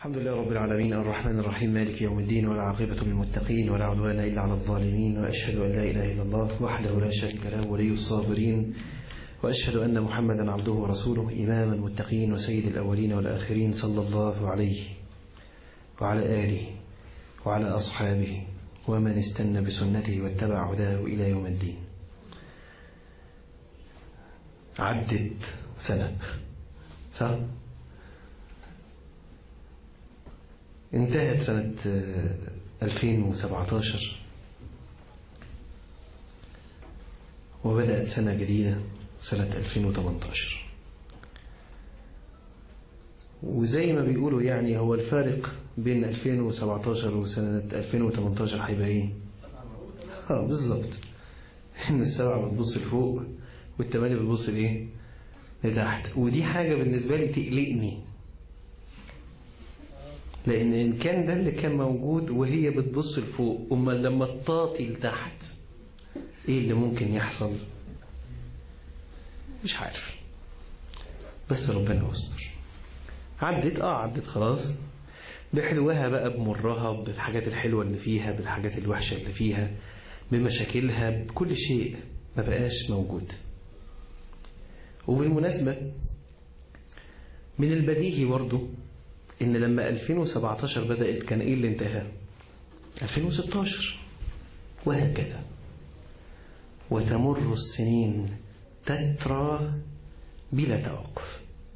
الحمد لله رب العالمين الرحمن الرحيم مالك يوم الدين والعاقبة للمتقين ولا عدوان إلا على الظالمين وأشهد أن لا إله إلا الله وحده لا شريك له ولي الصابرين وأشهد أن محمدا عبده ورسوله إمام المتقين وسيد الأولين والآخرين صلى الله عليه وعلى آله وعلى أصحابه ومن استنى بسنته واتبع هداه إلى يوم الدين عدت سنة صح؟ انتهت سنة 2017 وبدأت سنة جديدة سنة 2018 وزي ما بيقولوا يعني هو الفارق بين 2017 وسنة 2018 هيبقى ايه؟ اه بالظبط ان السبعة بتبص لفوق والثمانية بتبص لايه؟ لتحت ودي حاجة بالنسبة لي تقلقني لأن إن كان ده اللي كان موجود وهي بتبص لفوق أمال لما تطاطي لتحت إيه اللي ممكن يحصل مش عارف بس ربنا يستر عدت اه عدت خلاص بحلوها بقى بمرها بالحاجات الحلوة اللي فيها بالحاجات الوحشة اللي فيها بمشاكلها بكل شيء ما بقاش موجود وبالمناسبة من البديهي برضه ان لما 2017 بدأت كان ايه اللي انتهى 2016 وهكذا وتمر السنين تترى بلا توقف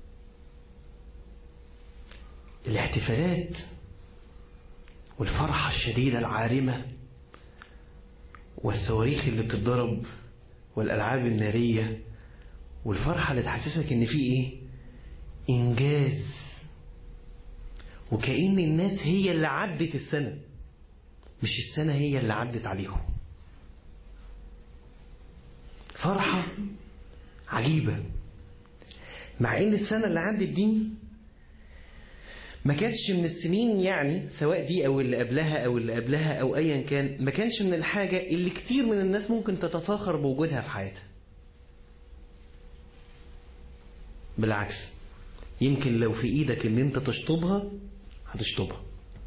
الاحتفالات والفرحة الشديدة العارمة والصواريخ اللي بتتضرب والألعاب النارية والفرحة اللي تحسسك ان في ايه انجاز وكأن الناس هي اللي عدت السنة مش السنة هي اللي عدت عليهم فرحة عجيبة مع ان السنة اللي عدت دي ما كانش من السنين يعني سواء دي او اللي قبلها او اللي قبلها او ايا كان ما كانش من الحاجة اللي كتير من الناس ممكن تتفاخر بوجودها في حياتها بالعكس يمكن لو في ايدك ان انت تشطبها هتشطبها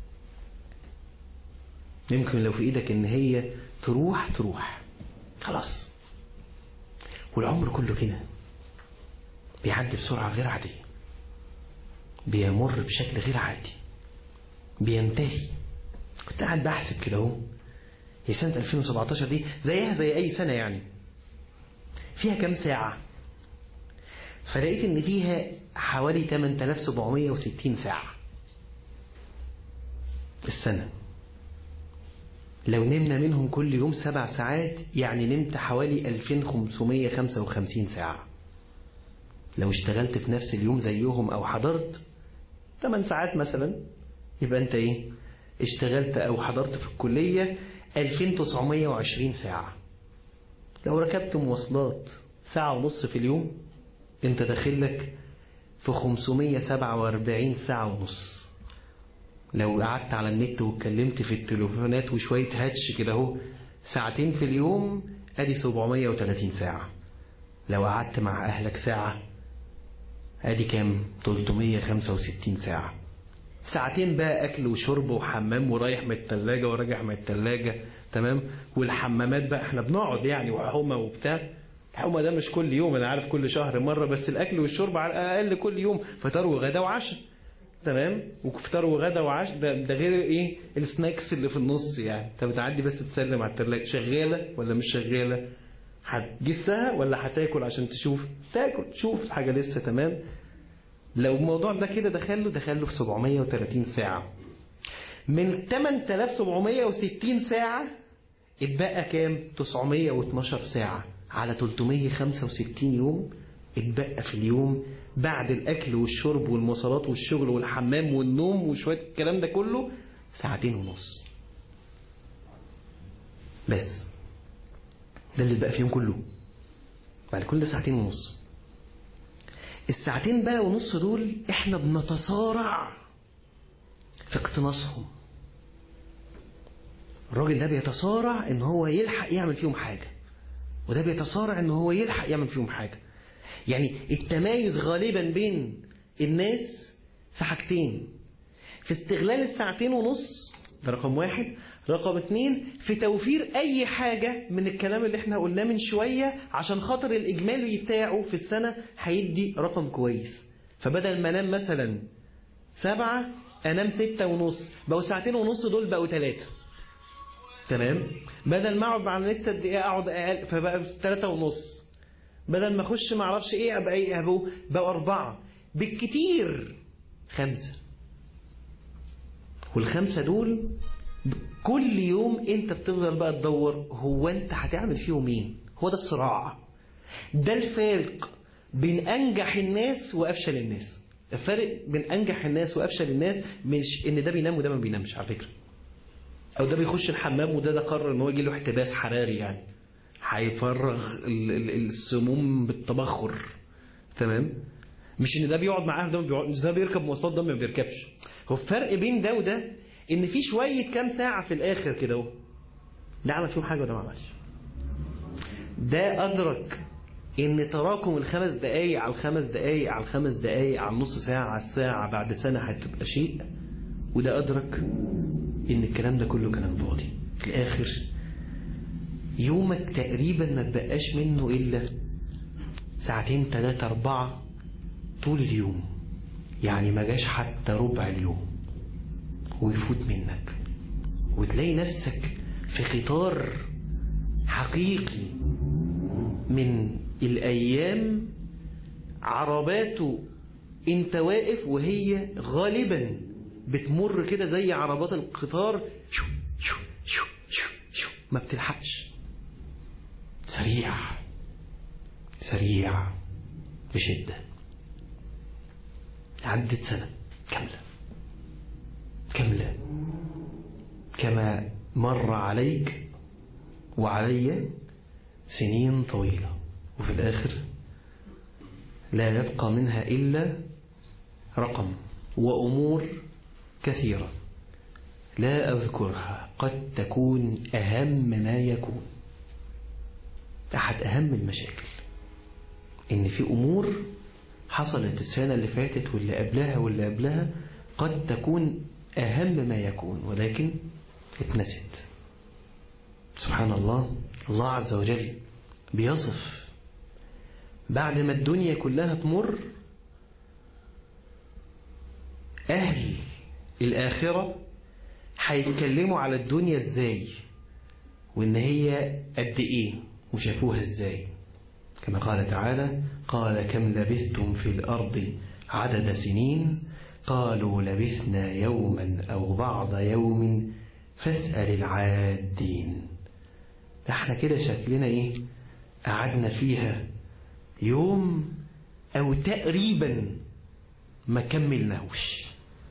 يمكن لو في ايدك ان هي تروح تروح خلاص والعمر كله كده بيعدي بسرعة غير عادية بيمر بشكل غير عادي بينتهي كنت قاعد بحسب كده اهو هي سنة 2017 دي زيها زي أي سنة يعني فيها كام ساعة فلقيت ان فيها حوالي 8760 ساعة السنة لو نمنا منهم كل يوم سبع ساعات يعني نمت حوالي 2555 ساعة لو اشتغلت في نفس اليوم زيهم او حضرت 8 ساعات مثلا يبقى انت ايه اشتغلت او حضرت في الكلية 2920 ساعة لو ركبت مواصلات ساعة ونص في اليوم انت داخلك في 547 ساعة ونص لو قعدت على النت واتكلمت في التليفونات وشوية هاتش كده اهو ساعتين في اليوم ادي 730 ساعة لو قعدت مع اهلك ساعة ادي كام 365 ساعة ساعتين بقى اكل وشرب وحمام ورايح من التلاجة وراجع من التلاجة تمام والحمامات بقى احنا بنقعد يعني وحومة وبتاع الحومة ده مش كل يوم انا عارف كل شهر مرة بس الاكل والشرب على الاقل كل يوم فطار وغدا وعشاء تمام وفطار وغدا وعشاء ده, ده غير ايه السناكس اللي في النص يعني انت بتعدي بس تسلم على التلاجة شغالة ولا مش شغالة هتجسها ولا هتاكل عشان تشوف تاكل تشوف الحاجة لسه تمام لو الموضوع ده كده دخله دخله في 730 ساعة من 8760 ساعة اتبقى كام 912 ساعة على 365 يوم اتبقى في اليوم بعد الأكل والشرب والمواصلات والشغل والحمام والنوم وشوية الكلام ده كله ساعتين ونص بس ده اللي اتبقى في يوم كله بعد كل ده ساعتين ونص الساعتين بقى ونص دول احنا بنتصارع في اقتناصهم الراجل ده بيتصارع ان هو يلحق يعمل فيهم حاجة وده بيتصارع ان هو يلحق يعمل فيهم حاجة يعني التمايز غالبا بين الناس في حاجتين في استغلال الساعتين ونص ده رقم واحد رقم اتنين في توفير أي حاجة من الكلام اللي احنا قلناه من شوية عشان خاطر الإجمالي بتاعه في السنة هيدي رقم كويس فبدل ما انام مثلا سبعة أنام ستة ونص بقوا ساعتين ونص دول بقوا ثلاثة تمام بدل ما اقعد على النت قد ايه اقعد اقل فبقى ثلاثة ونص بدل ما اخش ما اعرفش ايه ابقى ايه ابقوا بقوا اربعة بالكتير خمسة والخمسة دول كل يوم انت بتفضل بقى تدور هو انت هتعمل فيهم مين هو ده الصراع ده الفارق بين انجح الناس وافشل الناس الفرق بين انجح الناس وافشل الناس مش ان ده بينام وده ما بينامش على فكره او ده بيخش الحمام وده ده قرر ان هو يجي له احتباس حراري يعني هيفرغ السموم بالتبخر تمام مش ان ده بيقعد معاه ده بيقعد مش ده بيركب مواصلات ده ما بيركبش هو الفرق بين ده وده ان في شويه كام ساعه في الاخر كده اهو ده عمل فيهم حاجه وده ما عملش ده ادرك ان تراكم الخمس دقايق على الخمس دقايق على الخمس دقايق على النص ساعه على الساعه بعد سنه هتبقى شيء وده ادرك ان الكلام ده كله كلام فاضي في الاخر يومك تقريبا ما بقاش منه الا ساعتين ثلاثة أربعة طول اليوم يعني ما جاش حتى ربع اليوم ويفوت منك وتلاقي نفسك في خطار حقيقي من الأيام عرباته انت واقف وهي غالبا بتمر كده زي عربات القطار شو شو شو شو شو ما بتلحقش سريع سريع بشدة عدت سنة كاملة كاملة كما مر عليك وعلي سنين طويلة وفي الآخر لا يبقى منها إلا رقم وأمور كثيرة لا أذكرها قد تكون أهم ما يكون أحد أهم المشاكل إن في أمور حصلت السنة اللي فاتت واللي قبلها واللي قبلها قد تكون أهم ما يكون ولكن اتنست سبحان الله الله عز وجل بيصف بعد ما الدنيا كلها تمر أهل الآخرة هيتكلموا على الدنيا ازاي وإن هي قد إيه وشافوها ازاي كما قال تعالى قال كم لبثتم في الأرض عدد سنين قالوا لبثنا يوما أو بعض يوم فاسأل العادين ده احنا كده شكلنا ايه قعدنا فيها يوم أو تقريبا ما كملناهوش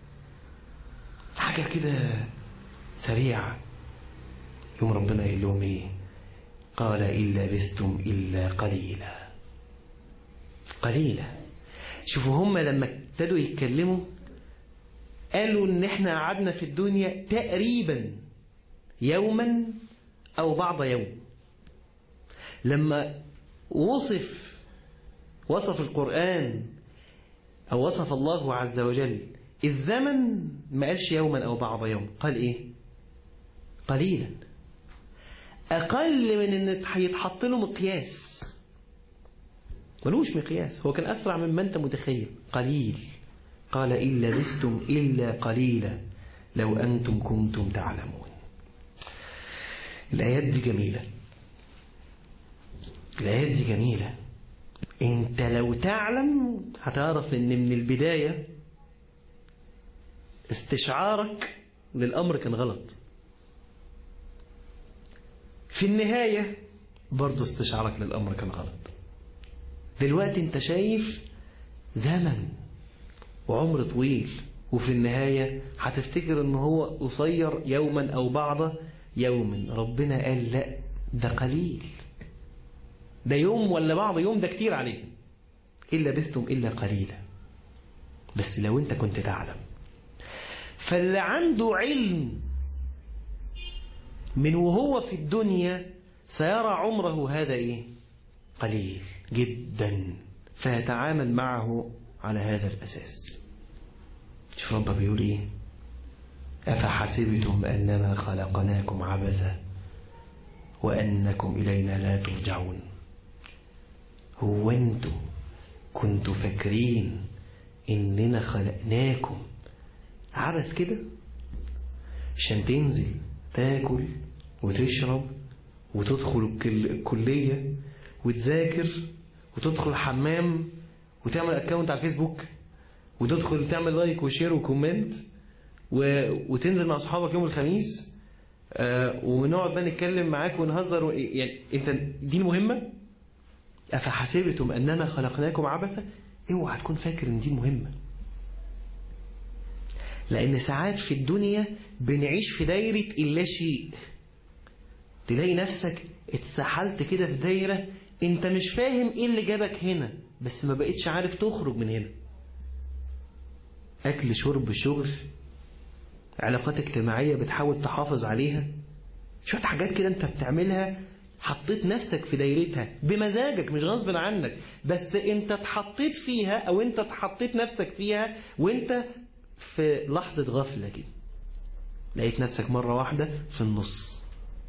حاجة كده سريعة يوم ربنا يقول لهم ايه قال إن لبثتم إلا قليلا قليلا شوفوا هم لما ابتدوا يتكلموا قالوا ان احنا قعدنا في الدنيا تقريبا يوما او بعض يوم لما وصف وصف القرآن او وصف الله عز وجل الزمن ما قالش يوما او بعض يوم قال ايه قليلا اقل من ان هيتحط له مقياس ملوش مقياس هو كان اسرع مما انت متخيل قليل قال إن لبثتم إلا قليلا لو أنتم كنتم تعلمون الآيات دي جميلة الآيات دي جميلة انت لو تعلم هتعرف ان من البداية استشعارك للأمر كان غلط في النهاية برضه استشعارك للأمر كان غلط دلوقتي انت شايف زمن وعمر طويل وفي النهاية هتفتكر ان هو قصير يوما او بعض يوم ربنا قال لا ده قليل ده يوم ولا بعض يوم ده كتير عليه إلا بثتم إلا قليلا بس لو انت كنت تعلم فاللي عنده علم من وهو في الدنيا سيرى عمره هذا ايه قليل جدا فيتعامل معه على هذا الأساس شوف ربك بيقول إيه أفحسبتم أنما خلقناكم عبثا وأنكم إلينا لا ترجعون هو أنتم كنتوا فاكرين إننا خلقناكم عبث كده عشان تنزل تاكل وتشرب وتدخل الكلية وتذاكر وتدخل الحمام وتعمل اكونت على الفيسبوك وتدخل تعمل لايك وشير وكومنت و... وتنزل مع اصحابك يوم الخميس آه ونقعد بقى نتكلم معاك ونهزر و... يعني انت دي المهمه افحسبتم انما خلقناكم عبثا اوعى تكون فاكر ان دي المهمه لان ساعات في الدنيا بنعيش في دايره اللا شيء تلاقي نفسك اتسحلت كده في دايره انت مش فاهم ايه اللي جابك هنا بس ما بقتش عارف تخرج من هنا اكل شرب شغل علاقات اجتماعيه بتحاول تحافظ عليها شويه حاجات كده انت بتعملها حطيت نفسك في دايرتها بمزاجك مش غصب عنك بس انت اتحطيت فيها او انت اتحطيت نفسك فيها وانت في لحظه غفله كده لقيت نفسك مره واحده في النص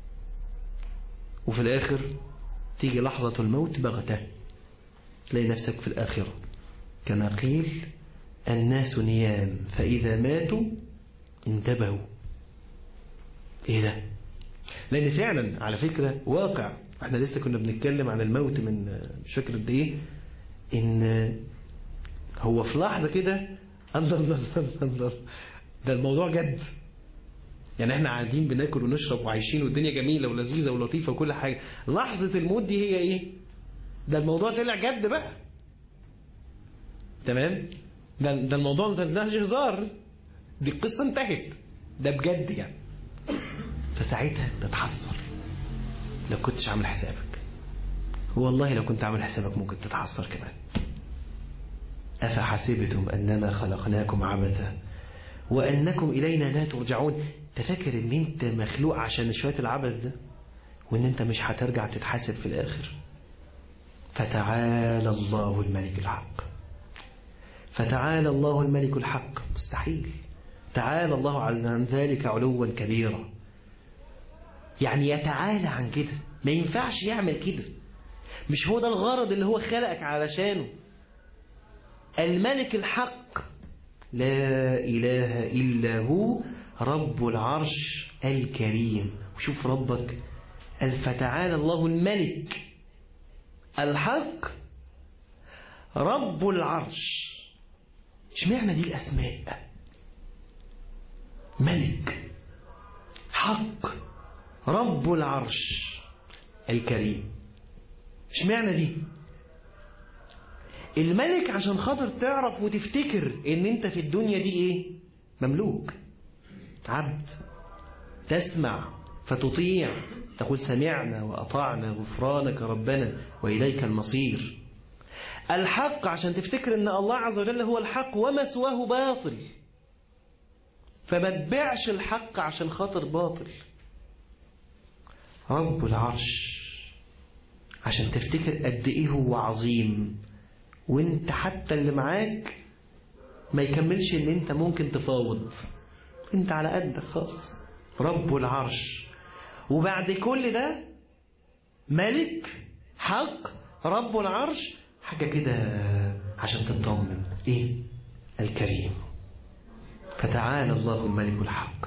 وفي الاخر تيجي لحظة الموت بغتة تلاقي نفسك في الآخرة كما قيل الناس نيام فإذا ماتوا انتبهوا إيه ده لأن فعلا على فكرة واقع احنا لسه كنا بنتكلم عن الموت من مش فاكر قد ايه ان هو في لحظة كده الله الله الله الله ده الموضوع جد يعني احنا قاعدين بناكل ونشرب وعايشين والدنيا جميلة ولذيذة ولطيفة وكل حاجة لحظة الموت دي هي ايه ده الموضوع طلع جد بقى تمام ده, ده الموضوع ما طلعش هزار دي القصة انتهت ده بجد يعني فساعتها تتحسر لو كنتش عامل حسابك والله لو كنت عامل حسابك ممكن تتحسر كمان أفحسبتم أنما خلقناكم عبثا وأنكم إلينا لا ترجعون تفكر ان انت مخلوق عشان شوية العبث ده وان انت مش هترجع تتحاسب في الاخر فتعالى الله الملك الحق فتعالى الله الملك الحق مستحيل تعالى الله عن ذلك علوا كبيرا يعني يتعالى عن كده ما ينفعش يعمل كده مش هو ده الغرض اللي هو خلقك علشانه الملك الحق لا إله إلا هو رب العرش الكريم وشوف ربك قال فتعالى الله الملك الحق رب العرش اشمعنى دي الأسماء ملك حق رب العرش الكريم اشمعنى دي الملك عشان خاطر تعرف وتفتكر ان انت في الدنيا دي ايه مملوك عبد تسمع فتطيع تقول سمعنا وأطعنا غفرانك ربنا وإليك المصير الحق عشان تفتكر ان الله عز وجل هو الحق وما سواه باطل فما تبيعش الحق عشان خاطر باطل رب العرش عشان تفتكر قد ايه هو عظيم وانت حتى اللي معاك ما يكملش ان انت ممكن تفاوض انت على قدك خالص رب العرش وبعد كل ده ملك حق رب العرش حاجة كده عشان تطمن ايه الكريم فتعالى الله الملك الحق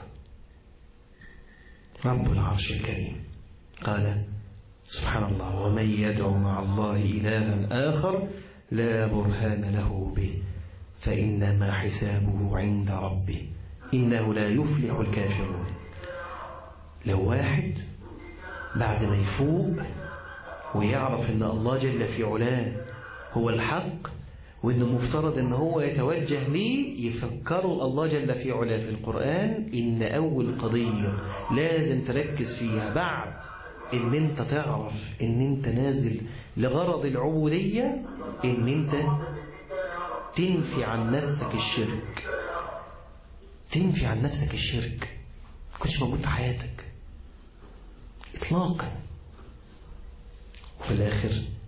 رب العرش الكريم قال سبحان الله ومن يدعو مع الله إلها آخر لا برهان له به فإنما حسابه عند ربه إنه لا يفلح الكافرون لو واحد بعد ما يفوق ويعرف ان الله جل في علاه هو الحق وانه مفترض ان هو يتوجه ليه يفكروا الله جل في علاه في القرآن ان اول قضية لازم تركز فيها بعد ان انت تعرف ان انت نازل لغرض العبودية ان انت تنفي عن نفسك الشرك تنفي عن نفسك الشرك ما كنتش موجود في حياتك اطلاقا وفي الاخر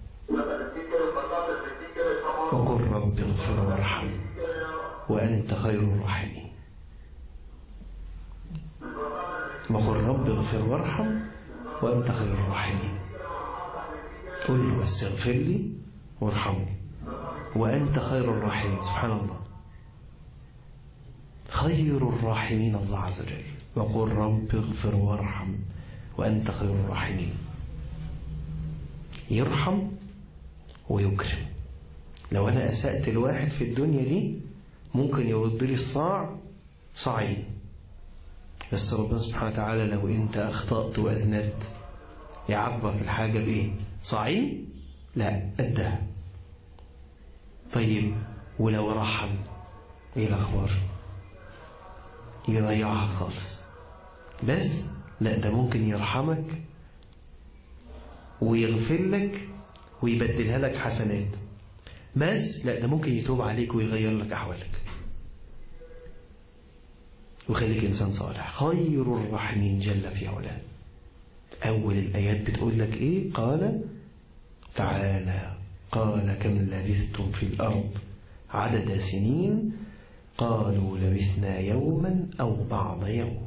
وقل رب اغفر وارحم وانت خير الراحمين وقل رب اغفر وارحم وأنت خير الراحمين قل له بس اغفر لي وارحمني وأنت خير الراحمين سبحان الله خير الراحمين الله عز وجل وقل رب اغفر وارحم وأنت خير الراحمين يرحم ويكرم لو أنا أسأت الواحد في الدنيا دي ممكن يرد لي الصاع صاعين بس ربنا سبحانه وتعالى لو أنت أخطأت وأذنبت يعبر الحاجة بإيه صاعين لا قدها طيب ولو رحم ايه الاخبار يضيعها خالص بس لا ده ممكن يرحمك ويغفر لك ويبدلها لك حسنات بس لا ده ممكن يتوب عليك ويغير لك احوالك وخليك انسان صالح خير الراحمين جل في علاه اول الايات بتقول لك ايه قال تعالى قال كم لبثتم في الأرض عدد سنين قالوا لبثنا يوما أو بعض يوم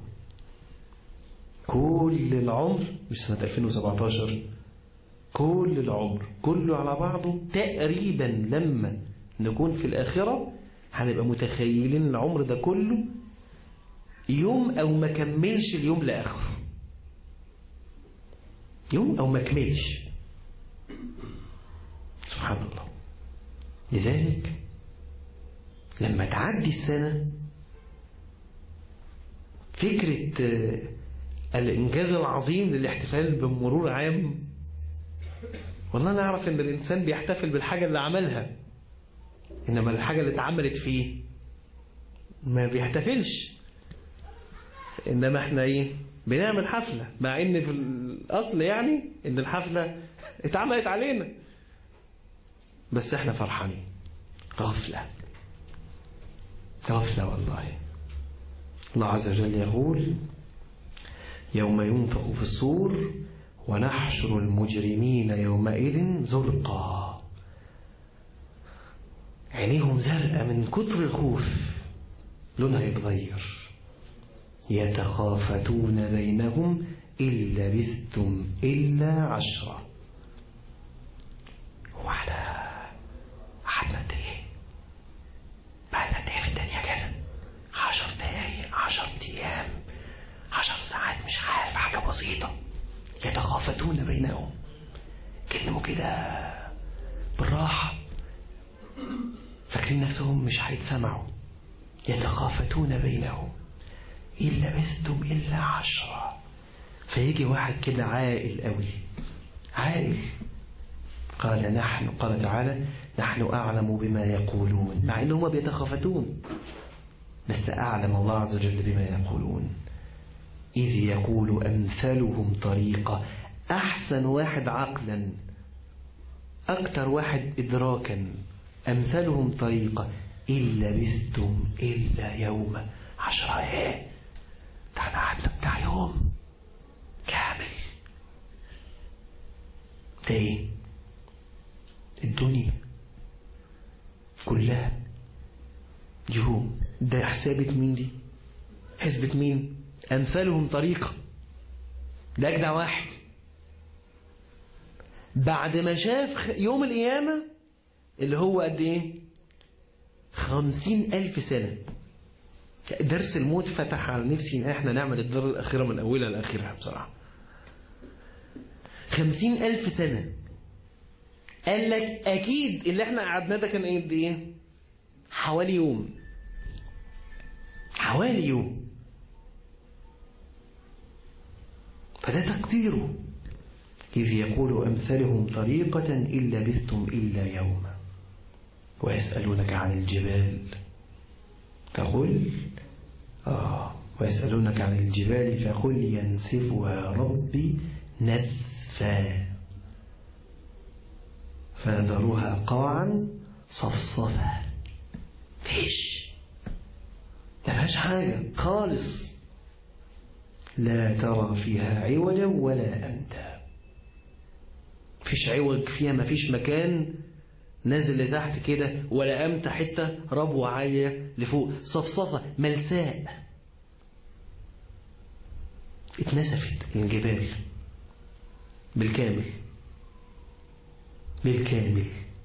كل العمر مش سنة 2017 كل العمر كله على بعضه تقريبا لما نكون في الآخرة هنبقى متخيلين العمر ده كله يوم أو ما كملش اليوم لآخره يوم أو ما كملش سبحان الله لذلك لما تعدي السنة فكرة الإنجاز العظيم للاحتفال بمرور عام والله نعرف إن الإنسان بيحتفل بالحاجة اللي عملها إنما الحاجة اللي اتعملت فيه ما بيحتفلش إنما إحنا إيه بنعمل حفلة مع إن في الأصل يعني إن الحفلة اتعملت علينا بس احنا فرحانين غفلة غفلة والله الله عز وجل يقول يوم ينفخ في الصور ونحشر المجرمين يومئذ زرقا عينيهم زرقاء من كتر الخوف لونها يتغير يتخافتون بينهم إن لبثتم إلا عشرة وعلى قعدنا قد ايه؟ بقالنا قد ايه في الدنيا كده؟ عشر دقايق عشر ايام عشر ساعات مش عارف حاجة بسيطة يتخافتون بينهم كلموا كده بالراحة فاكرين نفسهم مش هيتسمعوا يتخافتون بينهم إن لبثتم إلا عشرة فيجي واحد كده عاقل قوي عاقل قال نحن قال تعالى نحن أعلم بما يقولون مع أنهم بيتخافتون بس أعلم الله عز وجل بما يقولون إذ يقول أمثلهم طريقة أحسن واحد عقلا أكثر واحد إدراكا أمثلهم طريقة إن لبثتم إلا يوما عشرة إيه ده احنا قعدنا بتاع يوم كامل ده إيه الدنيا كلها جهوم ده حسابة مين دي حسبة مين أمثالهم طريقة ده أجدع واحد بعد ما شاف يوم القيامة اللي هو قد إيه خمسين ألف سنة درس الموت فتح على نفسي إن إحنا نعمل الدار الأخيرة من أولها لآخرها بصراحة خمسين ألف سنة قال لك أكيد اللي إحنا قعدناه ده كان قد إيه حوالي يوم حوالي يوم فده تقديره إذ يقول أمثلهم طريقة إن لبثتم إلا يوما ويسألونك عن الجبال فقل آه ويسألونك عن الجبال فقل ينسفها ربي نسفا فذروها قاعا صفصفا فيش ما فيهاش حاجة خالص لا ترى فيها عوجا ولا أمتا فيش عوج فيها ما فيش مكان نازل لتحت كده ولا أمتى حتة ربوة عالية لفوق صفصفة ملساء اتنسفت الجبال بالكامل بالكامل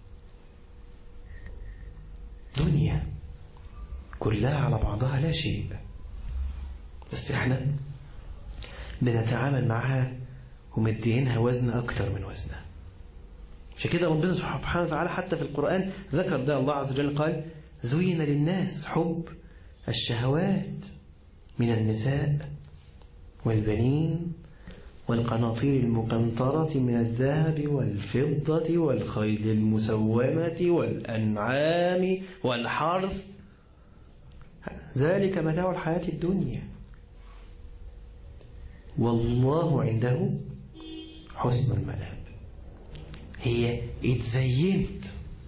دنيا كلها على بعضها لا شيء بس احنا بنتعامل معها ومدينها وزن أكتر من وزنها عشان كده ربنا سبحانه وتعالى حتى في القرآن ذكر ده الله عز وجل قال زين للناس حب الشهوات من النساء والبنين والقناطير المقنطرة من الذهب والفضة والخيل المسومة والأنعام والحرث ذلك متاع الحياة الدنيا والله عنده حسن المآب هي اتزينت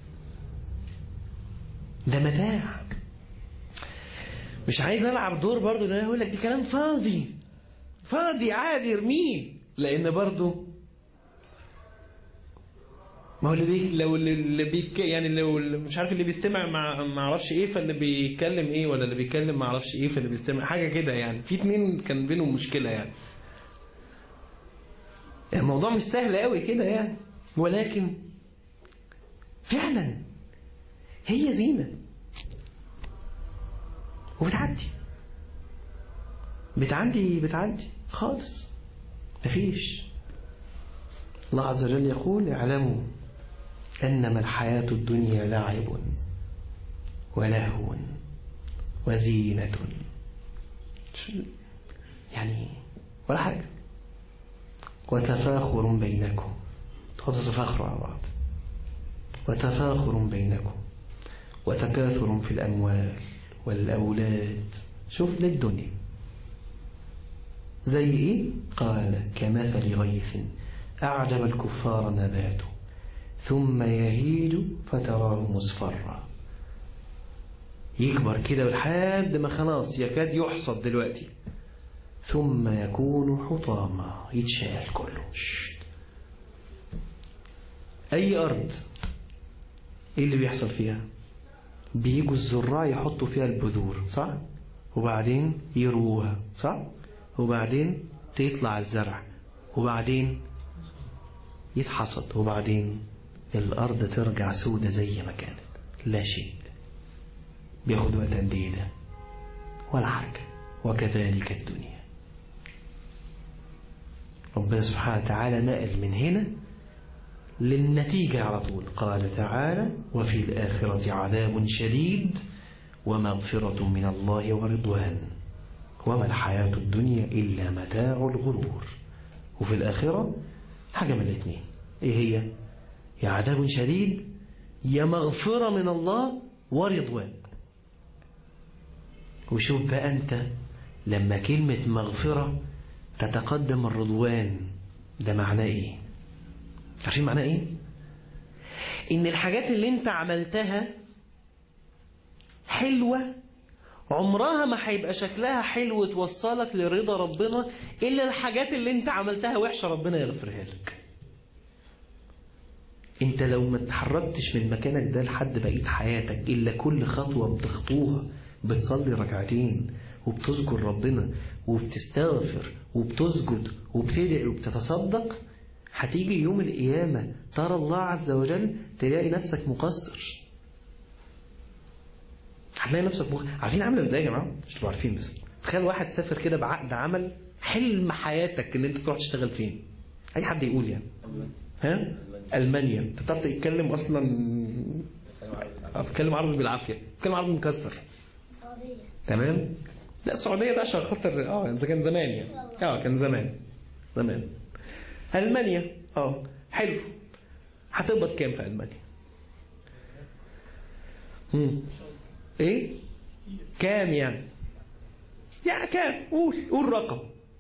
ده متاع مش عايز العب دور برضو ان انا اقول لك دي كلام فاضي فاضي عادي ارميه لان برضو ما هو اللي بي لو اللي بيك يعني لو مش عارف اللي بيستمع مع ما اعرفش ايه فاللي بيتكلم ايه ولا اللي بيتكلم ما اعرفش ايه فاللي بيستمع حاجه كده يعني في اتنين كان بينهم مشكله يعني الموضوع مش سهل قوي كده يعني ولكن فعلا هي زينة وبتعدي بتعدي بتعدي خالص مفيش الله عز وجل يقول اعلموا أنما الحياة الدنيا لعب ولهو وزينة يعني ولا حاجة وتفاخر بينكم وتتفاخروا على بعض وتفاخر بينكم وتكاثر في الأموال والأولاد شوف للدنيا زي إيه؟ قال كمثل غيث أعجب الكفار نباته ثم يهيج فتراه مصفرا يكبر كده لحد ما خلاص يكاد يحصد دلوقتي ثم يكون حطاما يتشال كله شت. أي أرض إيه اللي بيحصل فيها بيجوا الزراع يحطوا فيها البذور صح وبعدين يروها صح وبعدين تطلع الزرع وبعدين يتحصد وبعدين الأرض ترجع سودة زي ما كانت لا شيء بياخد وقت قد ايه ده ولا حاجة وكذلك الدنيا ربنا سبحانه وتعالى نقل من هنا للنتيجة على طول قال تعالى وفي الآخرة عذاب شديد ومغفرة من الله ورضوان وما الحياة الدنيا إلا متاع الغرور وفي الآخرة حاجة من الاثنين إيه هي يا عذاب شديد يا مغفرة من الله ورضوان وشوف بقى أنت لما كلمة مغفرة تتقدم الرضوان ده معناه إيه عارفين معناه إيه إن الحاجات اللي أنت عملتها حلوة عمرها ما هيبقى شكلها حلو توصلك لرضا ربنا إلا الحاجات اللي أنت عملتها وحشة ربنا يغفرها لك انت لو ما اتحركتش من مكانك ده لحد بقية حياتك إلا كل خطوة بتخطوها بتصلي ركعتين وبتذكر ربنا وبتستغفر وبتسجد وبتدعي وبتتصدق هتيجي يوم القيامة ترى الله عز وجل تلاقي نفسك مقصر هتلاقي نفسك مقصر عارفين عامله ازاي يا جماعه مش تبقوا عارفين بس تخيل واحد سافر كده بعقد عمل حلم حياتك ان انت تروح تشتغل فين اي حد يقول يعني ها المانيا انت بتعرف تتكلم اصلا بتكلم عربي بالعافيه بتكلم عربي مكسر السعودية تمام لا السعوديه ده عشان خاطر اه اذا كان زمان يعني اه كان زمان زمان المانيا اه حلو هتقبض كام في المانيا مم. ايه كام يعني يعني كام قول قول رقم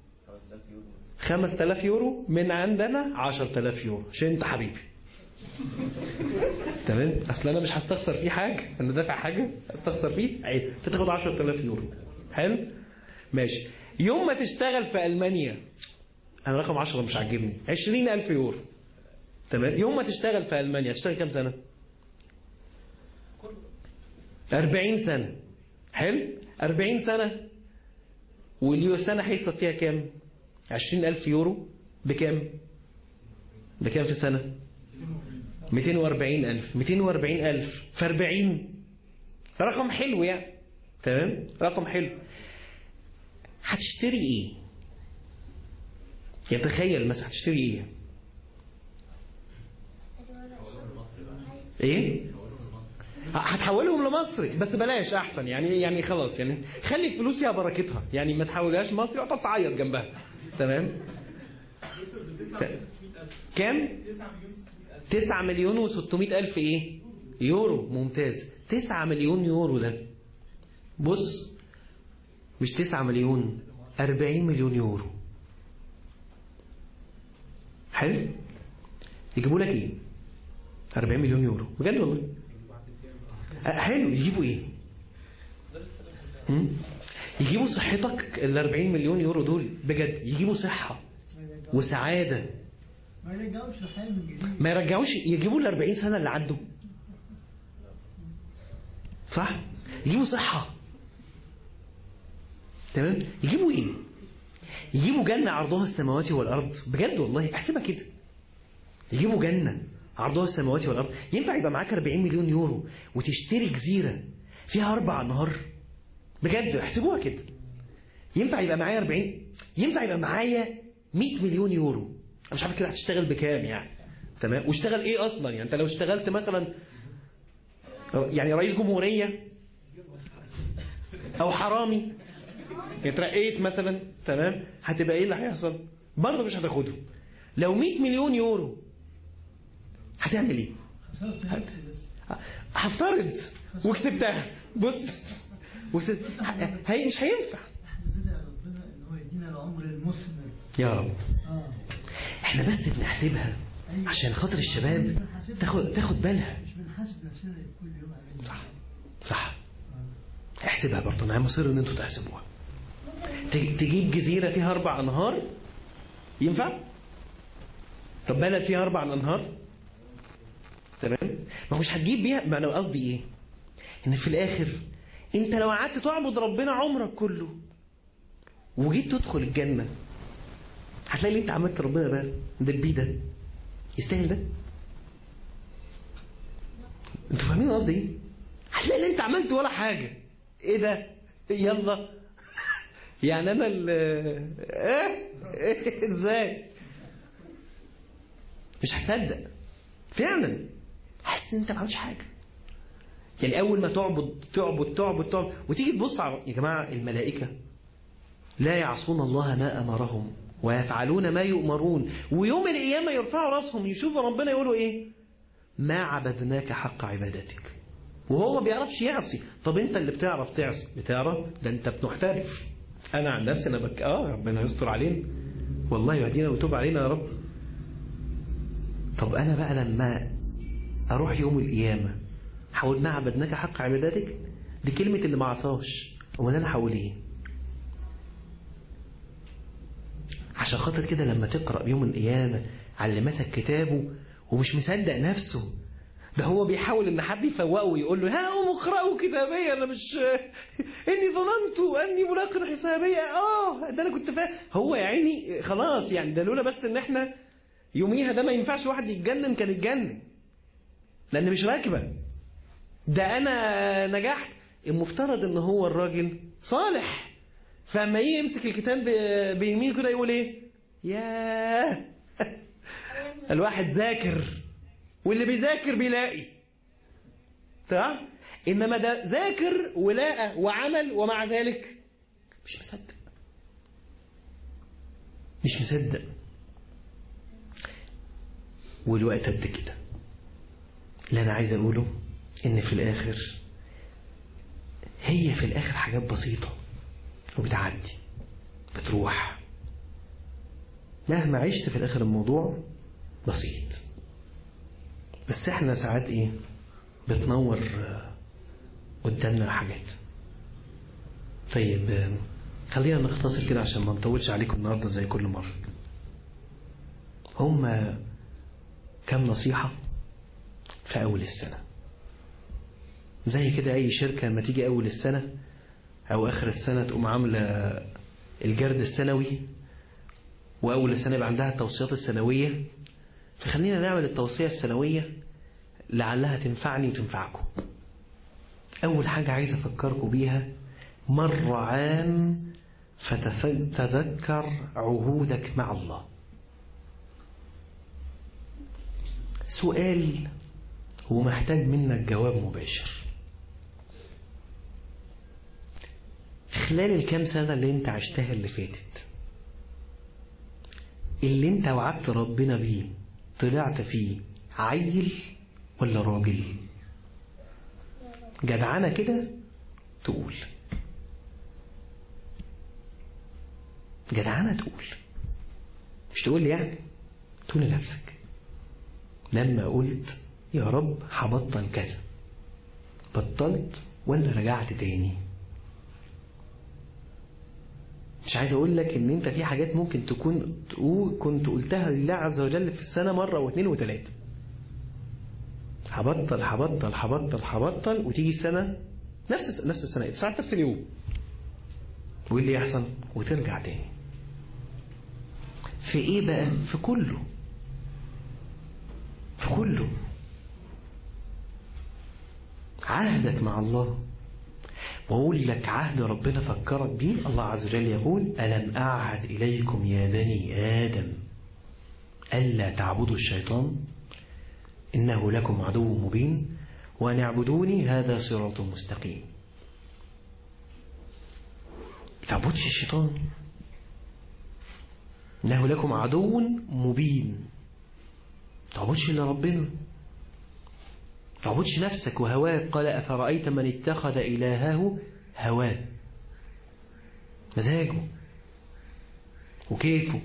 5000 يورو من عندنا 10000 يورو عشان انت حبيبي تمام اصل انا مش هستخسر فيه حاجه انا دافع حاجه استخسر فيه عيب انت تاخد 10000 يورو حلو ماشي يوم ما تشتغل في المانيا انا رقم 10 مش عاجبني 20000 يورو تمام يوم ما تشتغل في المانيا هتشتغل كام سنه 40 سنه حلو 40 سنه واليو سنه هيصرف فيها كام عشرين ألف يورو بكام بكام في سنة 240 ألف 240 ألف في 40 رقم حلو يعني تمام رقم حلو هتشتري ايه يعني تخيل مثلا هتشتري ايه ايه هتحولهم لمصري بس بلاش احسن يعني يعني خلاص يعني خلي الفلوس فيها بركتها يعني ما تحولهاش مصري وتقعد تعيط جنبها تمام كام 9 مليون و600 الف ايه يورو ممتاز 9 مليون يورو ده بص مش 9 مليون 40 مليون يورو حلو يجيبوا لك ايه 40 مليون يورو بجد والله حلو يجيبوا ايه هم؟ يجيبوا صحتك ال 40 مليون يورو دول بجد يجيبوا صحة وسعادة ما يرجعوش الحياة من جديد ما يرجعوش يجيبوا ال 40 سنة اللي عدوا صح يجيبوا صحة تمام يجيبوا ايه يجيبوا جنة عرضها السماوات والأرض بجد والله احسبها كده يجيبوا جنة عرضها السماوات والأرض ينفع يبقى معاك 40 مليون يورو وتشتري جزيرة فيها أربع أنهار بجد احسبوها كده ينفع يبقى معايا 40 ينفع يبقى معايا 100 مليون يورو انا مش عارف كده هتشتغل بكام يعني تمام واشتغل ايه اصلا يعني انت لو اشتغلت مثلا يعني رئيس جمهورية او حرامي اترقيت مثلا تمام هتبقى ايه اللي هيحصل برضه مش هتاخدهم لو 100 مليون يورو هتعمل ايه خسرت نفسي بس هفترض وكسبتها بص وكسبت هي مش هينفع احنا ندعي ربنا ان هو يدينا العمر المثمر يا رب اه احنا بس بنحسبها عشان خاطر الشباب تاخد تاخد بالها مش بنحاسب نفسنا كل يوم على صح صح احسبها برضه انا مصر ان انتوا تحسبوها ت- تجيب جزيرة فيها أربع أنهار ينفع؟ طب بلد فيها أربع أنهار تمام؟ ما هو مش هتجيب بيها ما أنا قصدي إيه؟ إن في الآخر أنت لو قعدت تعبد ربنا عمرك كله وجيت تدخل الجنة هتلاقي اللي أنت عملت ربنا ده ده البي ده يستاهل ده؟ أنتوا فاهمين قصدي إيه؟ هتلاقي اللي أنت عملت ولا حاجة إيه ده؟ يلا يعني انا ال ايه إيه؟ ازاي مش هتصدق فعلا حاسس ان انت ما عملتش حاجه يعني اول ما تعبد تعبد تعبد تعبد وتيجي تبص على يا جماعه الملائكه لا يعصون الله ما امرهم ويفعلون ما يؤمرون ويوم القيامه يرفعوا راسهم يشوفوا ربنا يقولوا ايه ما عبدناك حق عبادتك وهو ما بيعرفش يعصي طب انت اللي بتعرف تعصي بتعرف ده انت بنحترف انا عن نفسي انا بك اه ربنا يستر علينا والله يهدينا ويتوب علينا يا رب طب انا بقى لما اروح يوم القيامه هقول ما عبدناك حق عبادتك دي كلمه اللي ما عصاش امال انا هقول ايه عشان خاطر كده لما تقرا يوم القيامه على اللي مسك كتابه ومش مصدق نفسه ده هو بيحاول ان حد يفوقه ويقول له ها قوموا اقرأوا كتابي انا مش اني ظننت اني ملاق حسابية اه ده انا كنت فاهم هو يا عيني خلاص يعني ده لولا بس ان احنا يوميها ده ما ينفعش واحد يتجنن كان يتجنن لان مش راكبه ده انا نجحت المفترض ان هو الراجل صالح فاما يجي يمسك الكتاب ب- بيمين كده يقول ايه ياه الواحد ذاكر واللي بيذاكر بيلاقي تمام انما ده ذاكر ولقى وعمل ومع ذلك مش مصدق مش مصدق والوقت قد كده اللي انا عايز اقوله ان في الاخر هي في الاخر حاجات بسيطه وبتعدي بتروح مهما عشت في الاخر الموضوع بسيط بس احنا ساعات ايه بتنور آه، قدامنا حاجات طيب آه، خلينا نختصر كده عشان ما نطولش عليكم النهارده زي كل مرة هم كام نصيحة في أول السنة زي كده أي شركة لما تيجي أول السنة أو آخر السنة تقوم عاملة الجرد السنوي وأول السنة يبقى عندها التوصيات السنوية فخلينا نعمل التوصية السنوية لعلها تنفعني وتنفعكم أول حاجة عايز أفكركم بيها مر عام فتذكر عهودك مع الله سؤال ومحتاج منك جواب مباشر خلال الكام سنة اللي انت عشتها اللي فاتت اللي انت وعدت ربنا بيه طلعت فيه عيل ولا راجل جدعانة كده تقول جدعانة تقول مش تقول لي يعني تقول لنفسك لما قلت يا رب هبطل كذا بطلت ولا رجعت تاني مش عايز اقول لك ان انت في حاجات ممكن تكون تقول كنت قلتها لله عز وجل في السنة مرة واثنين وثلاثة هبطل هبطل هبطل هبطل وتيجي السنة نفس نفس السنة ساعة نفس اليوم وايه اللي يحصل وترجع تاني في ايه بقى في كله في كله عهدك مع الله وأقول لك عهد ربنا فكرك بيه الله عز وجل يقول ألم أعهد إليكم يا بني آدم ألا تعبدوا الشيطان إنه لكم عدو مبين وأن اعبدوني هذا صراط مستقيم تعبدش الشيطان إنه لكم عدو مبين تعبدش إلا ربنا تعبدش نفسك وهواك قال أفرأيت من اتخذ إلهه هواه مزاجه وكيفه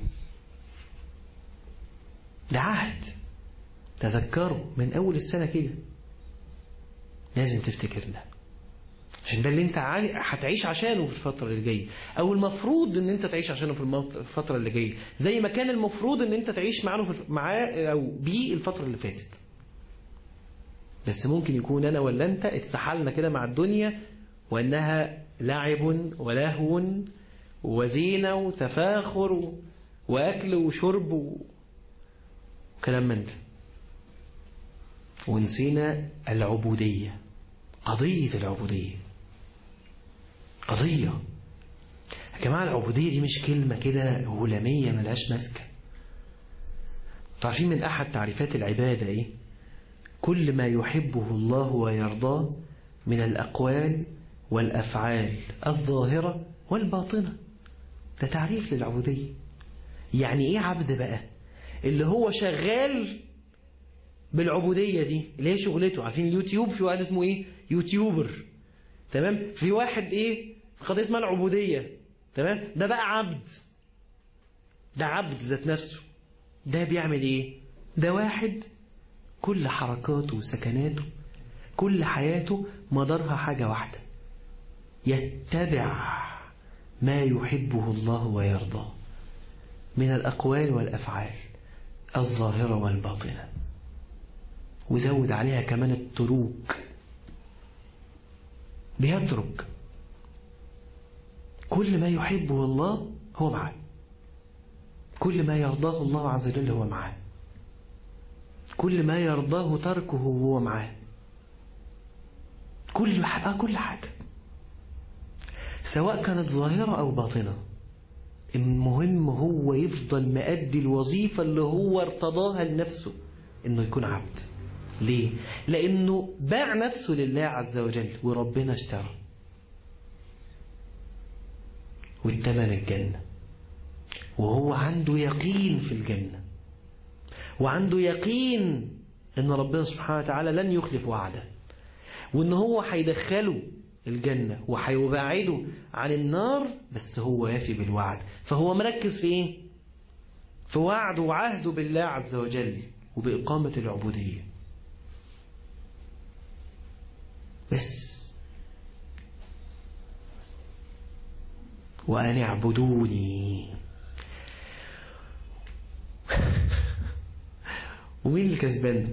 ده عهد تذكروا من أول السنة كده لازم تفتكر ده عشان ده اللي انت هتعيش عشانه في الفترة اللي جاية او المفروض ان انت تعيش عشانه في الفترة اللي جاية زي ما كان المفروض ان انت تعيش معاه معاه او بيه الفترة اللي فاتت بس ممكن يكون أنا ولا أنت اتسحلنا كده مع الدنيا وأنها لعب ولهو وزينة وتفاخر وأكل وشرب وكلام من ده ونسينا العبودية قضية العبودية قضية يا جماعة العبودية دي مش كلمة كده هلامية ملهاش ماسكة تعرفين من أحد تعريفات العبادة إيه كل ما يحبه الله ويرضاه من الأقوال والأفعال الظاهرة والباطنة ده تعريف للعبودية يعني إيه عبد بقى اللي هو شغال بالعبودية دي اللي هي شغلته عارفين اليوتيوب في واحد اسمه إيه يوتيوبر تمام في واحد إيه قضية اسمها العبودية تمام ده بقى عبد ده عبد ذات نفسه ده بيعمل إيه ده واحد كل حركاته وسكناته كل حياته مدارها حاجة واحدة يتبع ما يحبه الله ويرضاه من الأقوال والأفعال الظاهرة والباطنة وزود عليها كمان التروك بيترك كل ما يحبه الله هو معاه كل ما يرضاه الله عز وجل هو معاه كل ما يرضاه تركه هو معاه كل حاجة كل حاجة سواء كانت ظاهرة أو باطنة المهم هو يفضل مأدي الوظيفة اللي هو ارتضاها لنفسه إنه يكون عبد ليه؟ لأنه باع نفسه لله عز وجل وربنا اشترى والتمن الجنة وهو عنده يقين في الجنة وعنده يقين ان ربنا سبحانه وتعالى لن يخلف وعده وان هو هيدخله الجنة وهيبعده عن النار بس هو يافي بالوعد فهو مركز في ايه في وعده وعهده بالله عز وجل وبإقامة العبودية بس وأن اعبدوني ومين اللي كسبان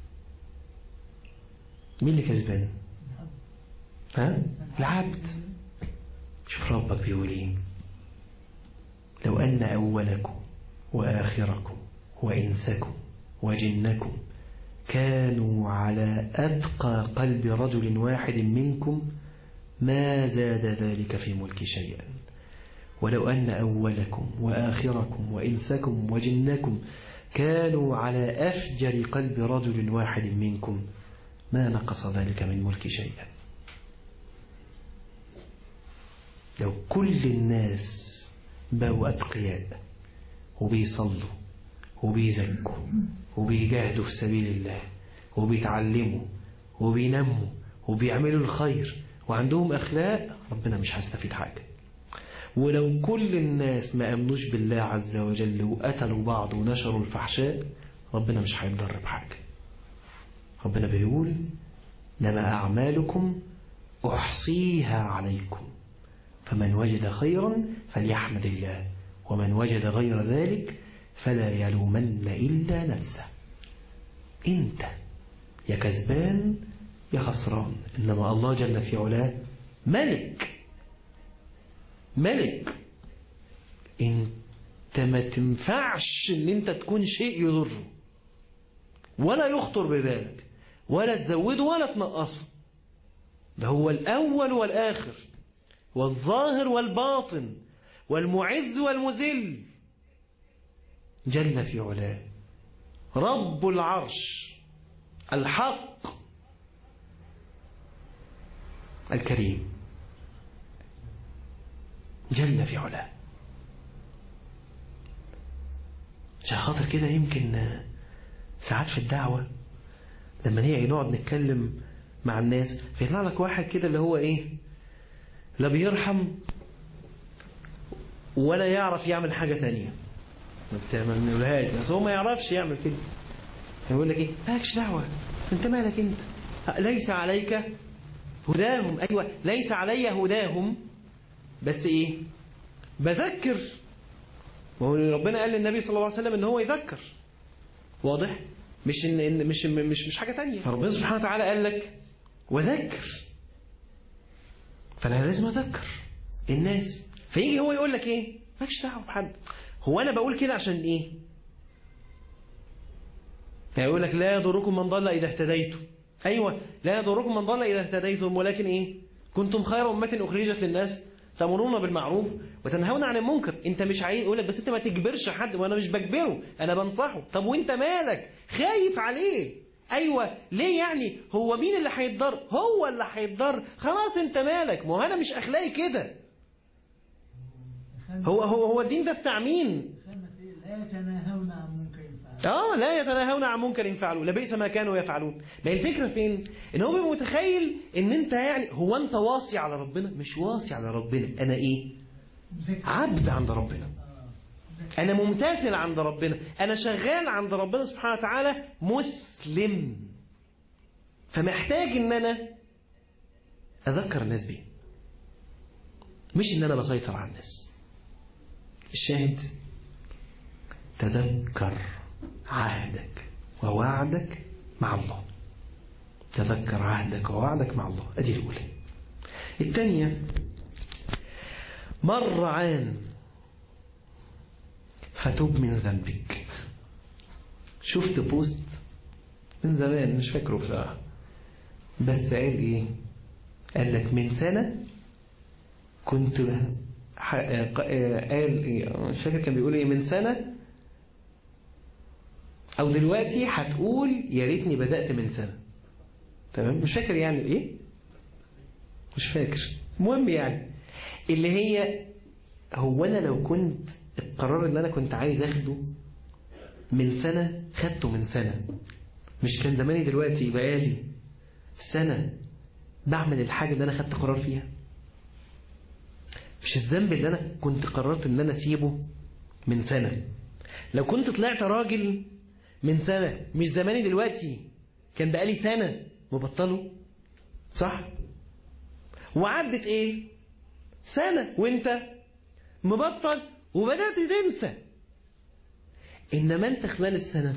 مين اللي كسبان ها العبد شوف ربك بيقول ايه لو أن أولكم وآخركم وإنسكم وجنكم كانوا على أتقى قلب رجل واحد منكم ما زاد ذلك في ملك شيئا ولو أن أولكم وآخركم وإنسكم وجنكم كانوا على أفجر قلب رجل واحد منكم ما نقص ذلك من ملك شيئا لو كل الناس بقوا أتقياء وبيصلوا وبيزكوا وبيجاهدوا في سبيل الله وبيتعلموا وبينموا وبيعملوا الخير وعندهم أخلاق ربنا مش هيستفيد حاجة ولو كل الناس ما أمنوش بالله عز وجل وقتلوا بعض ونشروا الفحشاء ربنا مش هيتضر بحاجة ربنا بيقول لما أعمالكم أحصيها عليكم فمن وجد خيرا فليحمد الله ومن وجد غير ذلك فلا يلومن إلا نفسه أنت يا كسبان يا خسران إنما الله جل في علاه ملك ملك انت ما تنفعش ان انت تكون شيء يضره ولا يخطر ببالك ولا تزوده ولا تنقصه ده هو الأول والآخر والظاهر والباطن والمعز والمذل جل في علاه رب العرش الحق الكريم جل في علاه عشان خاطر كده يمكن ساعات في الدعوة لما نيجي نقعد نتكلم مع الناس فيطلع لك واحد كده اللي هو ايه لا بيرحم ولا يعرف يعمل حاجة تانية ما بنقولهاش بس هو ما يعرفش يعمل كده يقول لك ايه مالكش دعوة انت مالك انت ليس عليك هداهم ايوه ليس علي هداهم بس ايه بذكر وهو ربنا قال للنبي صلى الله عليه وسلم ان هو يذكر واضح مش إن إن مش مش مش حاجه تانية فربنا سبحانه وتعالى قال لك وذكر فانا لازم اذكر الناس فيجي هو يقول لك ايه مالكش دعوه بحد هو انا بقول كده عشان ايه يعني يقول لك لا يضركم من ضل اذا اهتديتم ايوه لا يضركم من ضل اذا اهتديتم ولكن ايه كنتم خير امه اخرجت للناس تأمرون بالمعروف وتنهون عن المنكر انت مش عايز يقول لك بس انت ما تجبرش حد وانا مش بجبره انا بنصحه طب وانت مالك خايف عليه ايوه ليه يعني هو مين اللي هيتضر هو اللي هيتضر خلاص انت مالك ما هو انا مش اخلاقي كده هو هو هو الدين ده بتاع مين لا يتناهون عن منكر يفعلون اه لا يتناهون عن منكر يفعلوا لبئس ما كانوا يفعلون ما هي الفكره فين ان هو بيبقى متخيل ان انت يعني هو انت واصي على ربنا مش واصي على ربنا انا ايه ذكر. عبد عند ربنا آه. ذكر. انا ممتثل عند ربنا انا شغال عند ربنا سبحانه وتعالى مسلم فمحتاج ان انا اذكر الناس بيه مش ان انا بسيطر على الناس الشاهد تذكر عهدك ووعدك مع الله تذكر عهدك ووعدك مع الله ادي الاولى الثانيه مر عام فتوب من ذنبك شفت بوست من زمان مش فاكره بصراحة بس قال ايه قال لك من سنة كنت ح- قال ايه مش فاكر كان بيقول ايه من سنة او دلوقتي هتقول يا ريتني بدأت من سنة تمام مش فاكر يعني ايه مش فاكر المهم يعني اللي هي هو انا لو كنت القرار اللي انا كنت عايز اخده من سنة خدته من سنة مش كان زماني دلوقتي بقالي سنة بعمل الحاجة اللي انا خدت قرار فيها مش الذنب اللي انا كنت قررت ان انا اسيبه من سنة لو كنت طلعت راجل من سنة مش زماني دلوقتي كان بقالي سنة مبطله صح وعدت ايه سنة وانت مبطل وبدأت تنسى إنما أنت خلال السنة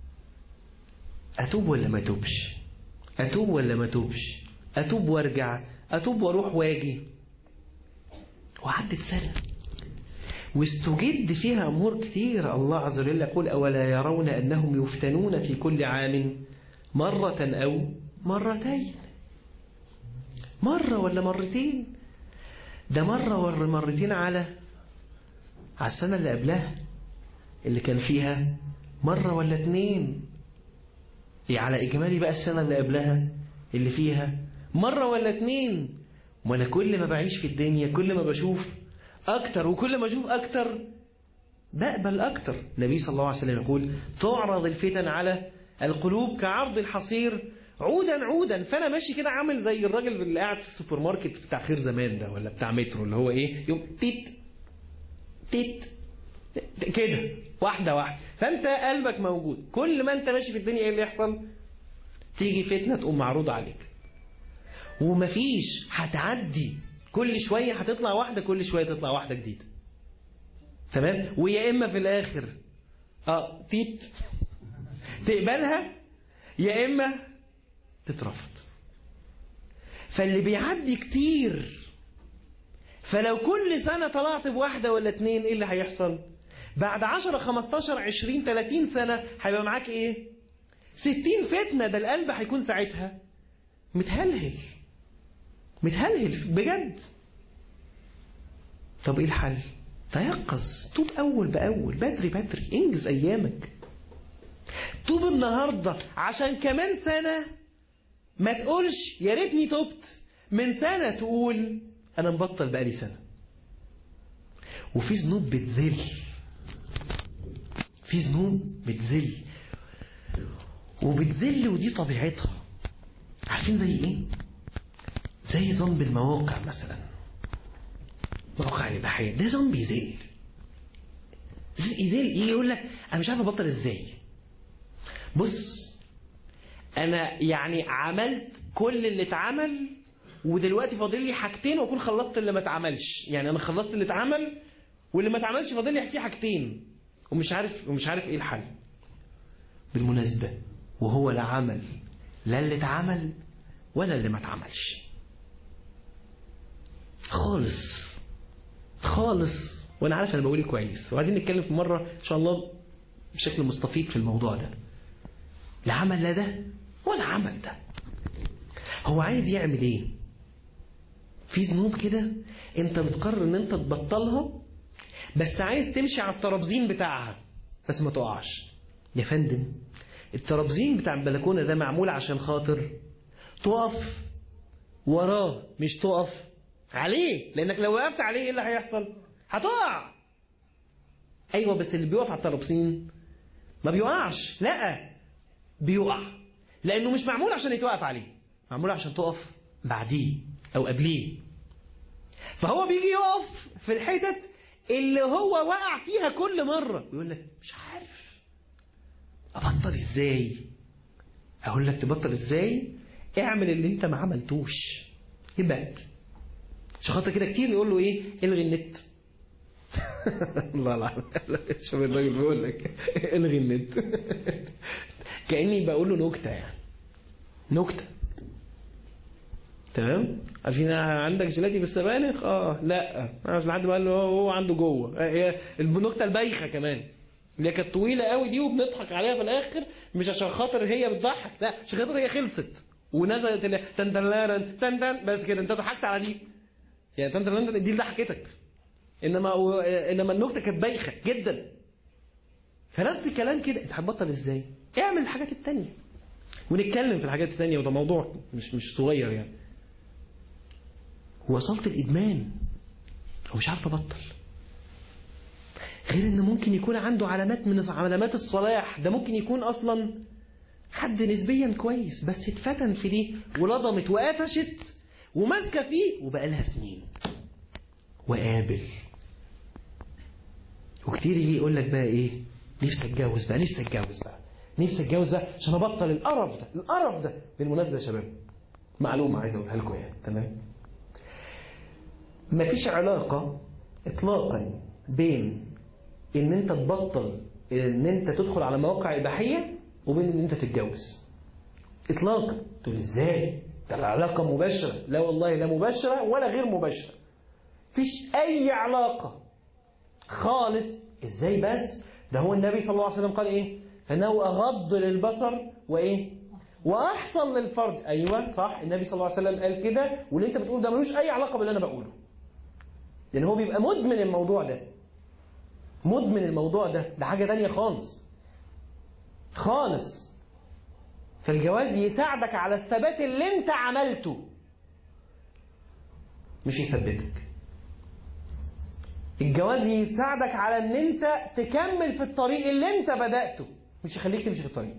أتوب ولا ما أتوبش أتوب ولا ما أتوبش أتوب وارجع أتوب واروح واجي وعدت سنة واستجد فيها أمور كثير الله عز وجل يقول أولا يرون أنهم يفتنون في كل عام مرة أو مرتين مرة ولا مرتين ده مرة ولا مرتين على على السنة اللي قبلها اللي كان فيها مرة ولا اتنين يعني على إجمالي بقى السنة اللي قبلها اللي فيها مرة ولا اتنين وانا كل ما بعيش في الدنيا كل ما بشوف أكتر وكل ما أشوف أكتر بقبل أكتر النبي صلى الله عليه وسلم يقول تعرض الفتن على القلوب كعرض الحصير عودا عودا فانا ماشي كده عامل زي الراجل اللي قاعد في السوبر ماركت بتاع خير زمان ده ولا بتاع مترو اللي هو ايه يوم تيت تيت كده واحده واحده فانت قلبك موجود كل ما انت ماشي في الدنيا ايه اللي يحصل تيجي فتنه تقوم معروضه عليك ومفيش هتعدي كل شويه هتطلع واحده كل شويه تطلع واحده جديده تمام ويا اما في الاخر اه تيت تقبلها يا اما تترفض فاللي بيعدي كتير فلو كل سنة طلعت بواحدة ولا اتنين ايه اللي هيحصل بعد 10 15 20 30 سنة هيبقى معاك ايه 60 فتنة ده القلب هيكون ساعتها متهلهل متهلهل بجد طب ايه الحل تيقظ توب اول باول بدري بدري انجز ايامك توب النهاردة عشان كمان سنة ما تقولش يا ريتني تبت من سنة تقول أنا مبطل بقالي سنة وفي ذنوب بتزل في ذنوب بتزل وبتزل ودي طبيعتها عارفين زي ايه زي ذنب المواقع مثلا مواقع الإباحية ده ذنب يزل يزل يجي يقول لك أنا مش عارف أبطل إزاي بص انا يعني عملت كل اللي اتعمل ودلوقتي فاضل لي حاجتين واكون خلصت اللي ما اتعملش يعني انا خلصت اللي اتعمل واللي ما اتعملش فاضل لي فيه حاجتين ومش عارف ومش عارف ايه الحل بالمناسبه وهو لا عمل لا اللي اتعمل ولا اللي ما اتعملش خالص خالص وانا عارف انا بقول ايه كويس وعايزين نتكلم في مره ان شاء الله بشكل مستفيض في الموضوع ده لا عمل لا ده ولا عمل ده هو عايز يعمل ايه في ذنوب كده انت بتقرر ان انت تبطلها بس عايز تمشي على الترابزين بتاعها بس ما تقعش يا فندم الترابزين بتاع البلكونه ده معمول عشان خاطر تقف وراه مش تقف عليه لانك لو وقفت عليه ايه اللي هيحصل هتقع ايوه بس اللي بيقف على الترابزين ما بيقعش لا بيقع لانه مش معمول عشان يتوقف عليه معمول عشان تقف بعديه او قبليه فهو بيجي يقف في الحتت اللي هو وقع فيها كل مرة ويقول لك مش عارف ابطل ازاي اقول لك تبطل ازاي اعمل اللي انت ما عملتوش ابعد عشان خاطر كده كتير يقول له ايه الغي النت الله العظيم شوف الراجل بيقول لك الغي النت كاني بقول له نكته يعني نكته تمام عارفين عندك جيلاتي بالسبانخ اه لا عارف لحد ما قال له هو عنده جوه هي النكته البايخه كمان اللي هي كانت طويله قوي دي وبنضحك عليها في الاخر مش عشان خاطر هي بتضحك لا عشان خاطر هي خلصت ونزلت اللي تن تن تن تن بس كده انت ضحكت على دي يعني تن تن دي اللي ضحكتك انما انما النكته كانت بايخه جدا فنفس الكلام كده انت هتبطل ازاي؟ اعمل الحاجات التانية ونتكلم في الحاجات التانية وده موضوع مش مش صغير يعني وصلت الادمان ومش عارف ابطل غير ان ممكن يكون عنده علامات من علامات الصلاح ده ممكن يكون اصلا حد نسبيا كويس بس اتفتن في دي ولضمت وقفشت وماسكه فيه وبقى لها سنين وقابل وكتير يجي يقول لك بقى ايه نفسي اتجوز بقى نفسي اتجوز بقى نفسي اتجوز بقى عشان ابطل القرف ده القرف ده بالمناسبه يا شباب معلومه عايز اقولها لكم يعني تمام مفيش علاقه اطلاقا بين ان انت تبطل ان انت تدخل على مواقع اباحيه وبين ان انت تتجوز اطلاقا تقول ازاي ده العلاقه مباشره لا والله لا مباشره ولا غير مباشره مفيش اي علاقه خالص ازاي بس ده هو النبي صلى الله عليه وسلم قال ايه فانه اغض للبصر وايه واحسن للفرج ايوه صح النبي صلى الله عليه وسلم قال كده واللي انت بتقول ده ملوش اي علاقه باللي انا بقوله لان هو بيبقى مدمن الموضوع ده مدمن الموضوع ده ده حاجه تانية خالص خالص فالجواز يساعدك على الثبات اللي انت عملته مش يثبتك الجواز يساعدك على ان انت تكمل في الطريق اللي انت بدأته مش يخليك تمشي في الطريق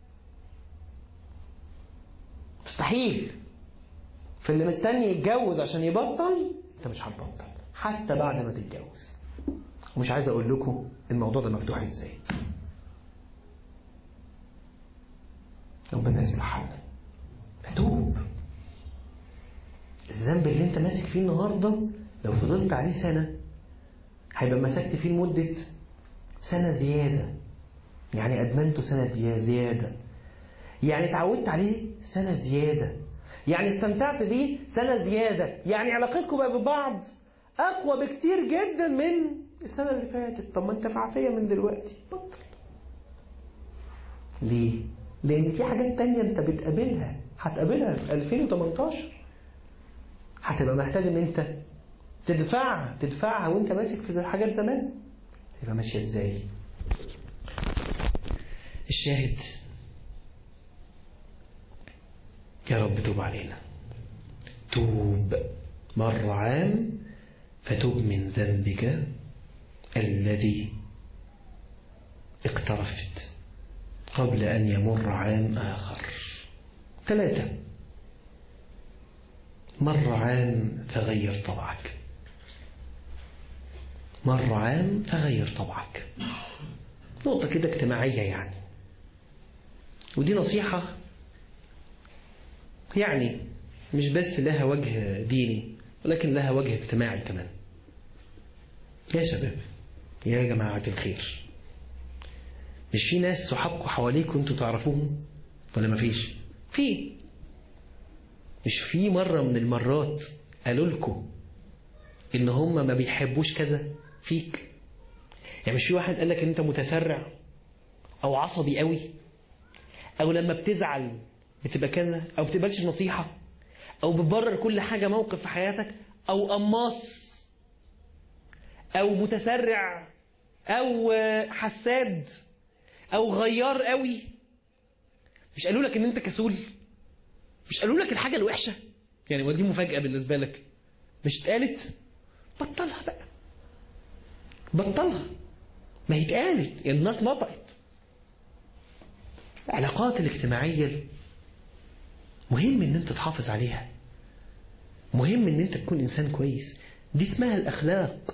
مستحيل فاللي مستني يتجوز عشان يبطل انت مش هتبطل حتى بعد ما تتجوز ومش عايز اقول لكم الموضوع ده مفتوح ازاي ربنا يصلح حالنا اتوب الذنب اللي انت ماسك فيه النهارده لو فضلت عليه سنه هيبقى مسكت فيه لمده سنه زياده يعني ادمنته سنه زياده يعني اتعودت عليه سنه زياده يعني استمتعت بيه سنه زياده يعني علاقتكم بقى ببعض اقوى بكتير جدا من السنه اللي فاتت طب ما انت في عافيه من دلوقتي بطل ليه لان في حاجات تانية انت بتقابلها هتقابلها في 2018 هتبقى محتاج ان انت تدفعها تدفعها وانت ماسك في حاجات زمان تبقى ماشيه ازاي الشاهد يا رب توب علينا توب مر عام فتوب من ذنبك الذي اقترفت قبل أن يمر عام آخر ثلاثة مر عام فغير طبعك مر عام فغير طبعك نقطة كده اجتماعية يعني ودي نصيحة يعني مش بس لها وجه ديني ولكن لها وجه اجتماعي كمان يا شباب يا جماعة الخير مش في ناس صحابكم حواليكم انتوا تعرفوهم ولا مفيش في مش في مرة من المرات قالوا لكم ان هم ما بيحبوش كذا فيك يعني مش في واحد قال لك ان انت متسرع او عصبي قوي او لما بتزعل بتبقى كذا او بتقبلش نصيحة او بتبرر كل حاجة موقف في حياتك او قماص او متسرع او حساد او غيار قوي مش قالوا لك ان انت كسول مش قالوا لك الحاجة الوحشة يعني ودي مفاجأة بالنسبة لك مش اتقالت بطلها بقى بطلها ما هي اتقالت الناس نطقت العلاقات الاجتماعية مهم ان انت تحافظ عليها مهم ان انت تكون انسان كويس دي اسمها الاخلاق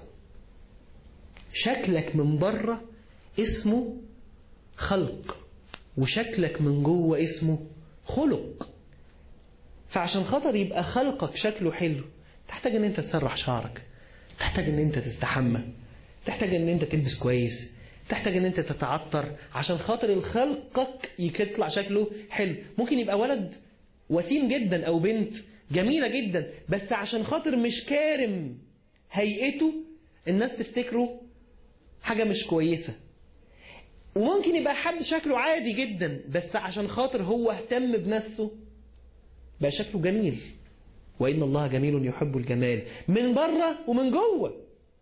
شكلك من بره اسمه خلق وشكلك من جوه اسمه خلق فعشان خاطر يبقى خلقك شكله حلو تحتاج ان انت تسرح شعرك تحتاج ان انت تستحمى تحتاج ان انت تلبس كويس تحتاج ان انت تتعطر عشان خاطر خلقك يطلع شكله حلو ممكن يبقى ولد وسيم جدا او بنت جميلة جدا بس عشان خاطر مش كارم هيئته الناس تفتكره حاجة مش كويسة وممكن يبقى حد شكله عادي جدا بس عشان خاطر هو اهتم بنفسه بقى شكله جميل وإن الله جميل يحب الجمال من بره ومن جوه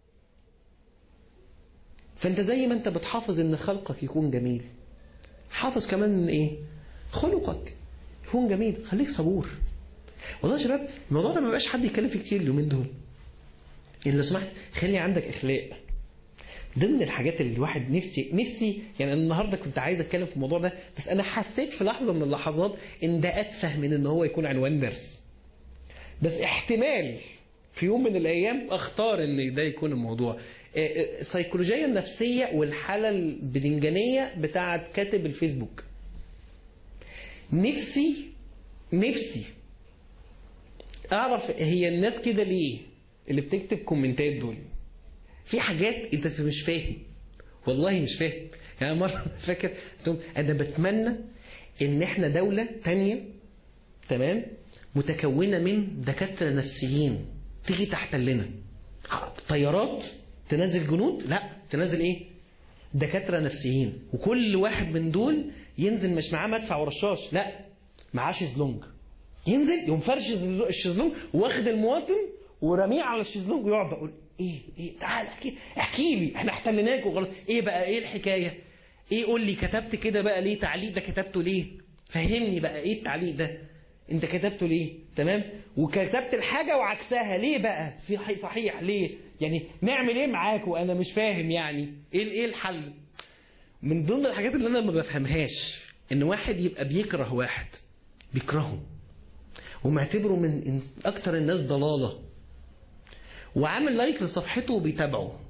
فانت زي ما انت بتحافظ ان خلقك يكون جميل حافظ كمان ان ايه خلقك يكون جميل خليك صبور والله يا شباب الموضوع ده ما بقاش حد يتكلم فيه كتير اليومين دول ان لو سمحت خلي عندك اخلاق ضمن الحاجات اللي الواحد نفسي نفسي يعني أنا النهارده كنت عايز اتكلم في الموضوع ده بس انا حسيت في لحظه من اللحظات ان ده اتفه من ان هو يكون عنوان درس بس احتمال في يوم من الايام اختار ان ده يكون الموضوع السيكولوجيه النفسيه والحاله البدنجانيه بتاعه كاتب الفيسبوك نفسي نفسي اعرف هي الناس كده ليه اللي بتكتب كومنتات دول في حاجات انت مش فاهم والله مش فاهم يعني مرة فاكر انا بتمنى ان احنا دولة تانية تمام متكونة من دكاترة نفسيين تيجي تحتلنا طيارات تنزل جنود لا تنزل ايه دكاتره نفسيين وكل واحد من دول ينزل مش معاه مدفع ورشاش لا معاه شيزلونج ينزل يقوم فرش الشيزلونج واخد المواطن ورميه على الشيزلونج ويقعد يقول ايه ايه تعال احكي احكي لي احنا احتلناك وغلط ايه بقى ايه الحكايه ايه قول لي كتبت كده بقى ليه تعليق ده كتبته ليه فهمني بقى ايه التعليق ده انت كتبته ليه تمام وكتبت الحاجه وعكسها ليه بقى صحيح صحيح ليه يعني نعمل ايه معاك وانا مش فاهم يعني ايه ايه الحل من ضمن الحاجات اللي انا ما بفهمهاش ان واحد يبقى بيكره واحد بيكرهه ومعتبره من إن- اكتر الناس ضلاله وعامل لايك لصفحته وبيتابعه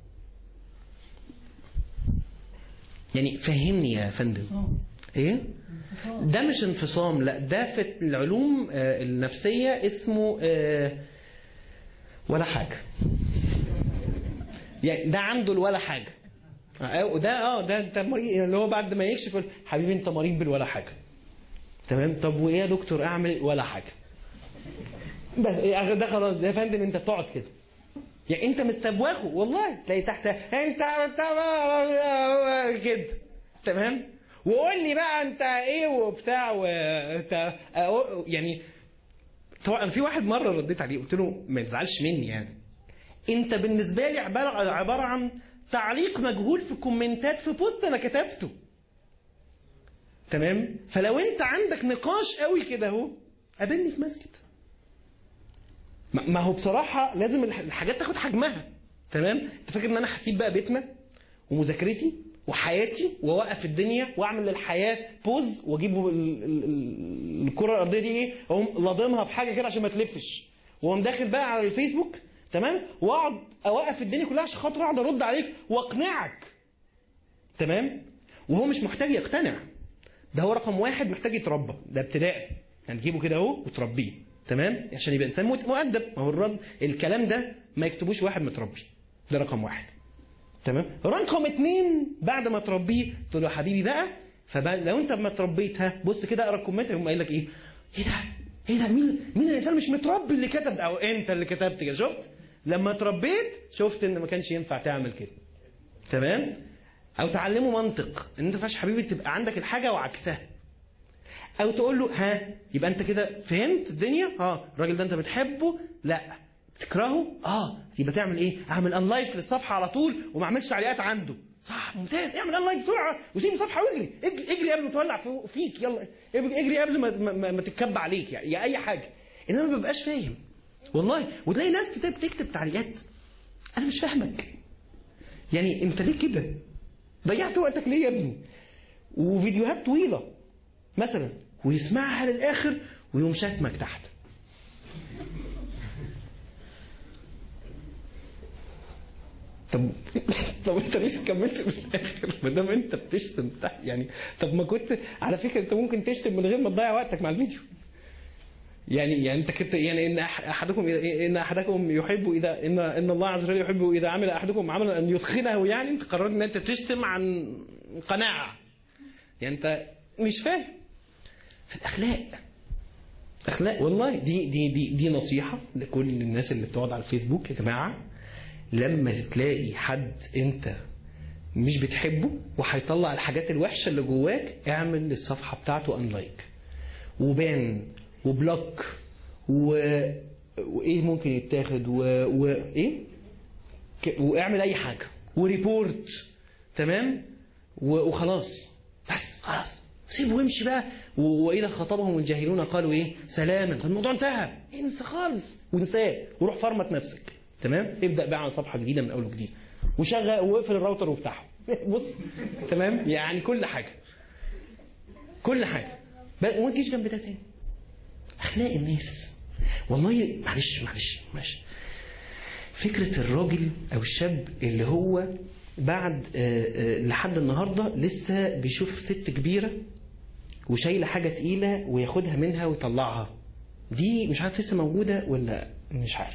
يعني فهمني يا فندم صوم. ايه انفصام. ده مش انفصام لا ده في العلوم آه، النفسية اسمه آه، ولا حاجة يعني ده عنده الولا حاجة آه، ده اه ده انت مريض اللي هو بعد ما يكشف يقول حبيبي انت مريض بالولا حاجة تمام طب وايه يا دكتور اعمل ولا حاجة بس إيه، ده خلاص ده يا فندم انت بتقعد كده يعني انت مستبواخه والله تلاقي تحت انت انت كده تمام وقول لي بقى انت ايه وبتاع وانت يعني طبعا في واحد مره رديت عليه قلت له ما تزعلش مني يعني انت بالنسبه لي عباره عباره عن تعليق مجهول في كومنتات في بوست انا كتبته تمام فلو انت عندك نقاش قوي كده اهو قابلني في مسجد ما ما هو بصراحة لازم الح- الحاجات تاخد حجمها تمام انت فاكر ان انا هسيب بقى بيتنا ومذاكرتي وحياتي واوقف الدنيا واعمل للحياة بوز واجيب ال- ال- ال- الكرة الارضية دي ايه اقوم لاضمها بحاجة كده عشان ما تلفش واقوم داخل بقى على الفيسبوك تمام واقعد اوقف الدنيا كلها عشان خاطر اقعد ارد عليك واقنعك تمام وهو مش محتاج يقتنع ده هو رقم واحد محتاج يتربى ده ابتدائي يعني تجيبه كده اهو وتربيه تمام عشان يبقى انسان مت- مؤدب ما هو الرد الكلام ده ما يكتبوش واحد متربي ده رقم واحد تمام رقم اتنين بعد ما تربيه تقول له يا حبيبي بقى فلو انت ما تربيتها بص كده اقرا الكومنت يقوم قايل لك ايه ايه ده ايه ده مين مين الانسان مش متربي اللي كتب ده؟ او انت اللي كتبت كده شفت لما تربيت شفت ان ما كانش ينفع تعمل كده تمام او تعلمه منطق ان انت فاش حبيبي تبقى عندك الحاجه وعكسها او تقول له ها يبقى انت كده فهمت الدنيا اه الراجل ده انت بتحبه لا بتكرهه اه يبقى تعمل ايه اعمل انلايك للصفحه على طول وما اعملش تعليقات عنده صح ممتاز اعمل انلايك بسرعه وسيب الصفحه واجري اجري, اجري قبل ما تولع في- فيك يلا اجري اجري قبل ما ما, ما, ما تتكب عليك يعني يا اي حاجه انما ما ببقاش فاهم والله وتلاقي ناس كتاب بتكتب تعليقات انا مش فاهمك يعني انت ليه كده ضيعت وقتك ليه يا ابني وفيديوهات طويله مثلا ويسمعها للاخر ويقوم شاتمك تحت طب طب انت ليش كملت للاخر ما دام انت بتشتم تحت يعني طب ما كنت على فكره انت ممكن تشتم من غير ما تضيع وقتك مع الفيديو يعني يعني انت كنت يعني ان أح- احدكم إذا- ان احدكم يحب اذا ان ان الله عز وجل يحب اذا عمل احدكم عملا ان يدخله يعني انت قررت ان انت تشتم عن قناعه يعني انت مش فاهم في الاخلاق اخلاق والله دي دي دي دي نصيحه لكل الناس اللي بتقعد على الفيسبوك يا جماعه لما تلاقي حد انت مش بتحبه وهيطلع الحاجات الوحشه اللي جواك اعمل للصفحه بتاعته انلايك وبان وبلوك و... وايه ممكن يتاخد و... وايه ك... واعمل اي حاجه وريبورت تمام و... وخلاص بس خلاص سيبه وامشي بقى و... واذا خاطبهم الجاهلون قالوا ايه سلاما الموضوع انتهى انسى خالص وانساه وروح فرمت نفسك تمام ابدا بقى على صفحه جديده من اول وجديد وشغل واقفل الراوتر وافتحه بص تمام يعني كل حاجه كل حاجه بقى وما تجيش جنب ده تاني اخلاق الناس والله معلش معلش معلش فكره الراجل او الشاب اللي هو بعد آه، آه، لحد النهارده لسه بيشوف ست كبيره وشايله حاجه تقيله وياخدها منها ويطلعها دي مش عارف لسه موجوده ولا مش عارف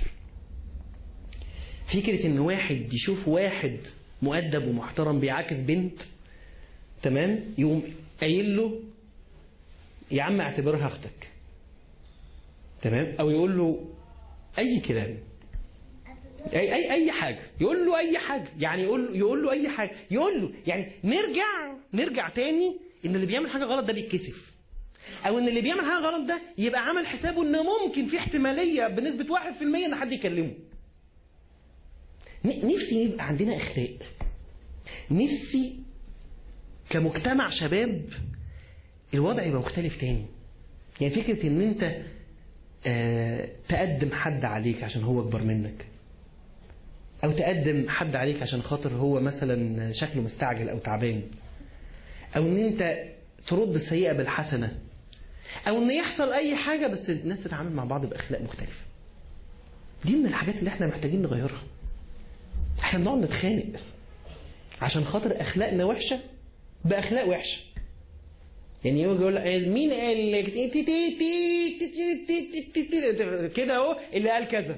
فكره ان واحد يشوف واحد مؤدب ومحترم بيعاكس بنت تمام يقوم قايل له يا عم اعتبرها اختك تمام او يقول له اي كلام اي اي اي حاجه يقول له اي حاجه يعني يقول يقول له اي حاجه يقول له يعني نرجع نرجع تاني ان اللي بيعمل حاجه غلط ده بيتكسف او ان اللي بيعمل حاجه غلط ده يبقى عامل حسابه ان ممكن في احتماليه بنسبه 1% ان حد يكلمه ن- نفسي يبقى عندنا اخلاق نفسي كمجتمع شباب الوضع يبقى مختلف تاني يعني فكره ان انت آه، تقدم حد عليك عشان هو اكبر منك او تقدم حد عليك عشان خاطر هو مثلا شكله مستعجل او تعبان او ان انت ترد السيئه بالحسنه او ان يحصل اي حاجه بس الناس تتعامل مع بعض باخلاق مختلفه دي من الحاجات اللي احنا محتاجين نغيرها احنا بنقعد نتخانق عشان خاطر اخلاقنا وحشه باخلاق وحشه يعني يجي يقول لك مين قال لك تي- تي- تي- تي- تي- تي- تي- تي- تي- كده اهو اللي قال كذا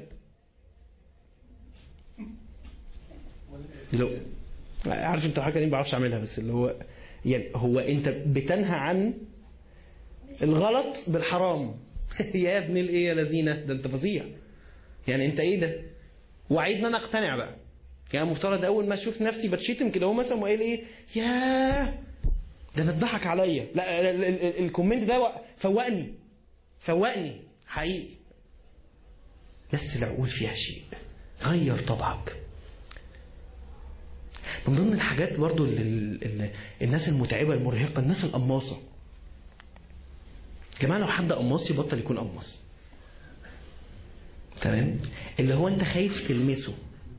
لو عارف انت الحركه دي ما بعرفش اعملها بس اللي هو يعني هو انت بتنهى عن الغلط بالحرام يا ابن الايه يا لذينه ده انت فظيع يعني انت ايه ده وعايزني انا اقتنع بقى يعني المفترض اول ما اشوف نفسي بتشتم كده هو مثلا وقال ايه ياه ده انا اتضحك عليا لا ال- ال- ال- الكومنت ده و- فوقني فوقني حقيقي بس العقول فيها شيء غير طبعك من ضمن الحاجات برضو اللي ال- ال- الناس المتعبة المرهقة الناس القماصة جماعة لو حد قماص يبطل يكون قماص تمام اللي هو انت خايف تلمسه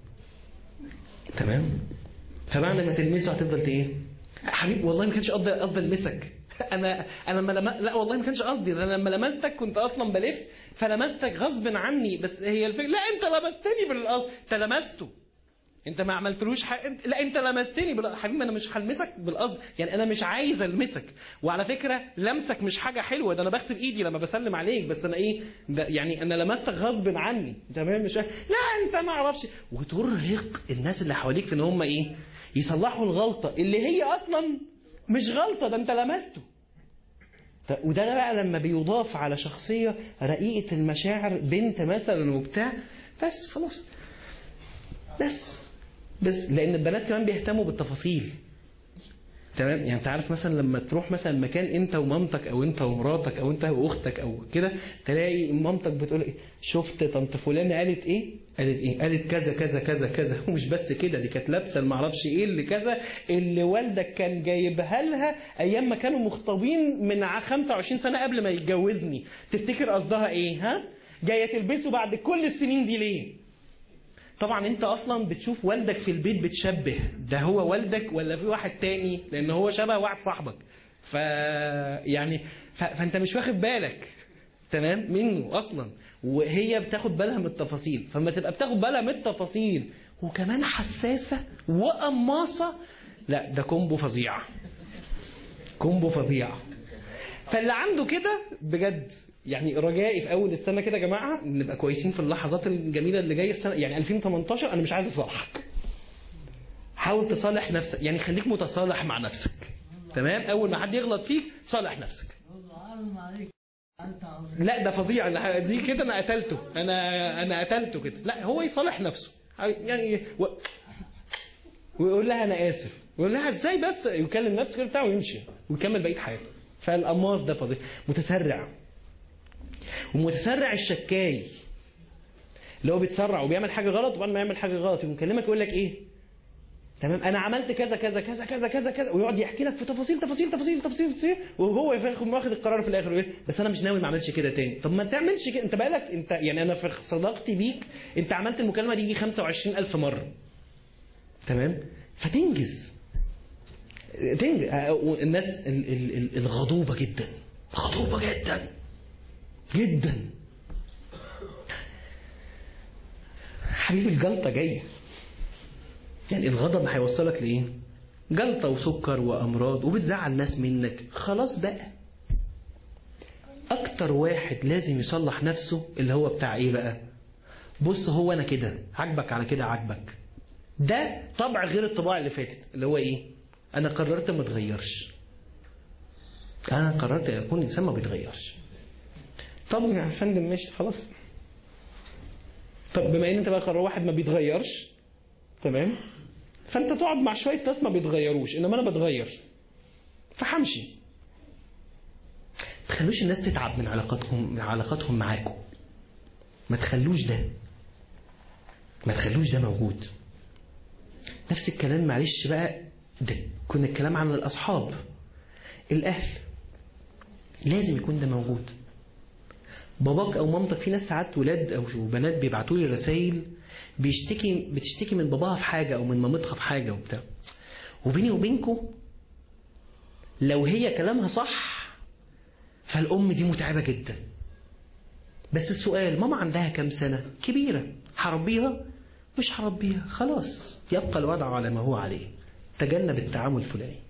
تمام فبعد ما تلمسه هتفضل ت- ايه حبيبي والله ما كانش قصدي قصدي المسك انا انا لما لم... لا والله ما كانش قصدي ده انا لما لمستك كنت اصلا بلف فلمستك غصب عني بس هي الفكره لا انت لمستني بالقصد انت لمسته انت ما عملتلوش حاجه انت... لا انت لمستني بال... حبيبي انا مش هلمسك بالقصد يعني انا مش عايز المسك وعلى فكره لمسك مش حاجه حلوه ده انا بغسل ايدي لما بسلم عليك بس انا ايه ده يعني انا لمستك غصب عني تمام مش لا انت ما اعرفش وترهق الناس اللي حواليك في ان هم ايه يصلحوا الغلطه اللي هي اصلا مش غلطه ده انت لمسته ف- وده بقى لما بيضاف على شخصيه رقيقه المشاعر بنت مثلا وبتاع بس خلاص بس بس لان البنات كمان بيهتموا بالتفاصيل تمام يعني انت عارف مثلا لما تروح مثلا مكان انت ومامتك او انت ومراتك او انت واختك او كده تلاقي مامتك بتقول ايه شفت طنط فلانه قالت ايه قالت ايه قالت كذا كذا كذا كذا ومش بس كده دي كانت لابسه ما اعرفش ايه اللي كذا اللي والدك كان جايبها لها ايام ما كانوا مخطوبين من ع- 25 سنه قبل ما يتجوزني تفتكر قصدها ايه ها جايه تلبسه بعد كل السنين دي ليه طبعا انت اصلا بتشوف والدك في البيت بتشبه ده هو والدك ولا في واحد تاني لان هو شبه واحد صاحبك ف يعني ف... فانت مش واخد بالك تمام منه اصلا وهي بتاخد بالها من التفاصيل فما تبقى بتاخد بالها من التفاصيل وكمان حساسه وقماصه لا ده كومبو فظيع كومبو فظيع فاللي عنده كده بجد يعني رجائي في اول السنه كده يا جماعه نبقى كويسين في اللحظات الجميله اللي جايه السنه يعني 2018 انا مش عايز اصالحك حاول تصالح نفسك يعني خليك متصالح مع نفسك تمام اول ما حد يغلط فيك صالح نفسك والله عالم عليك انت عظيم لا ده فظيع أنا- دي كده انا قتلته انا انا قتلته كده لا هو يصالح نفسه يعني و... ويقول لها انا اسف ويقول لها ازاي بس يكلم نفسه كده بتاعه ويمشي ويكمل بقيه حياته فالقماص ده فظيع متسرع ومتسرع الشكاي اللي هو بيتسرع وبيعمل حاجه غلط وبعد ما يعمل حاجه غلط يقوم يكلمك يقول لك ايه تمام انا عملت كذا كذا كذا كذا كذا كذا ويقعد يحكي لك في تفاصيل تفاصيل تفاصيل تفاصيل, تفاصيل وهو ياخد واخد القرار في الاخر ايه بس انا مش ناوي ما اعملش كده تاني طب ما تعملش كده انت بقالك انت يعني انا في صداقتي بيك انت عملت المكالمه دي يجي 25000 مره تمام فتنجز تنجز آه، الناس ال- ال- ال- الغضوبه جدا غضوبه جدا جدا حبيبي الجلطه جايه يعني الغضب هيوصلك لايه جلطه وسكر وامراض وبتزعل ناس منك خلاص بقى اكتر واحد لازم يصلح نفسه اللي هو بتاع ايه بقى بص هو انا كده عاجبك على كده عاجبك ده طبع غير الطباع اللي فاتت اللي هو ايه انا قررت ما اتغيرش انا قررت اكون انسان ما بيتغيرش طب يا فندم ماشي خلاص طب بما ان انت بقى قرار واحد ما بيتغيرش تمام فانت تقعد مع شويه ناس ما بيتغيروش انما انا بتغير فهمشي ما تخلوش الناس تتعب من علاقاتكم من علاقاتهم معاكم ما تخلوش ده ما تخلوش ده موجود نفس الكلام معلش بقى ده كنا الكلام عن الأصحاب الأهل لازم يكون ده موجود باباك أو مامتك في ناس ساعات ولاد أو بنات بيبعتوا لي رسائل بيشتكي بتشتكي من باباها في حاجة أو من مامتها في حاجة وبتاع وبيني وبينكم لو هي كلامها صح فالأم دي متعبة جدا بس السؤال ماما عندها كام سنة كبيرة هربيها مش هربيها خلاص يبقى الوضع على ما هو عليه تجنب التعامل الفلاني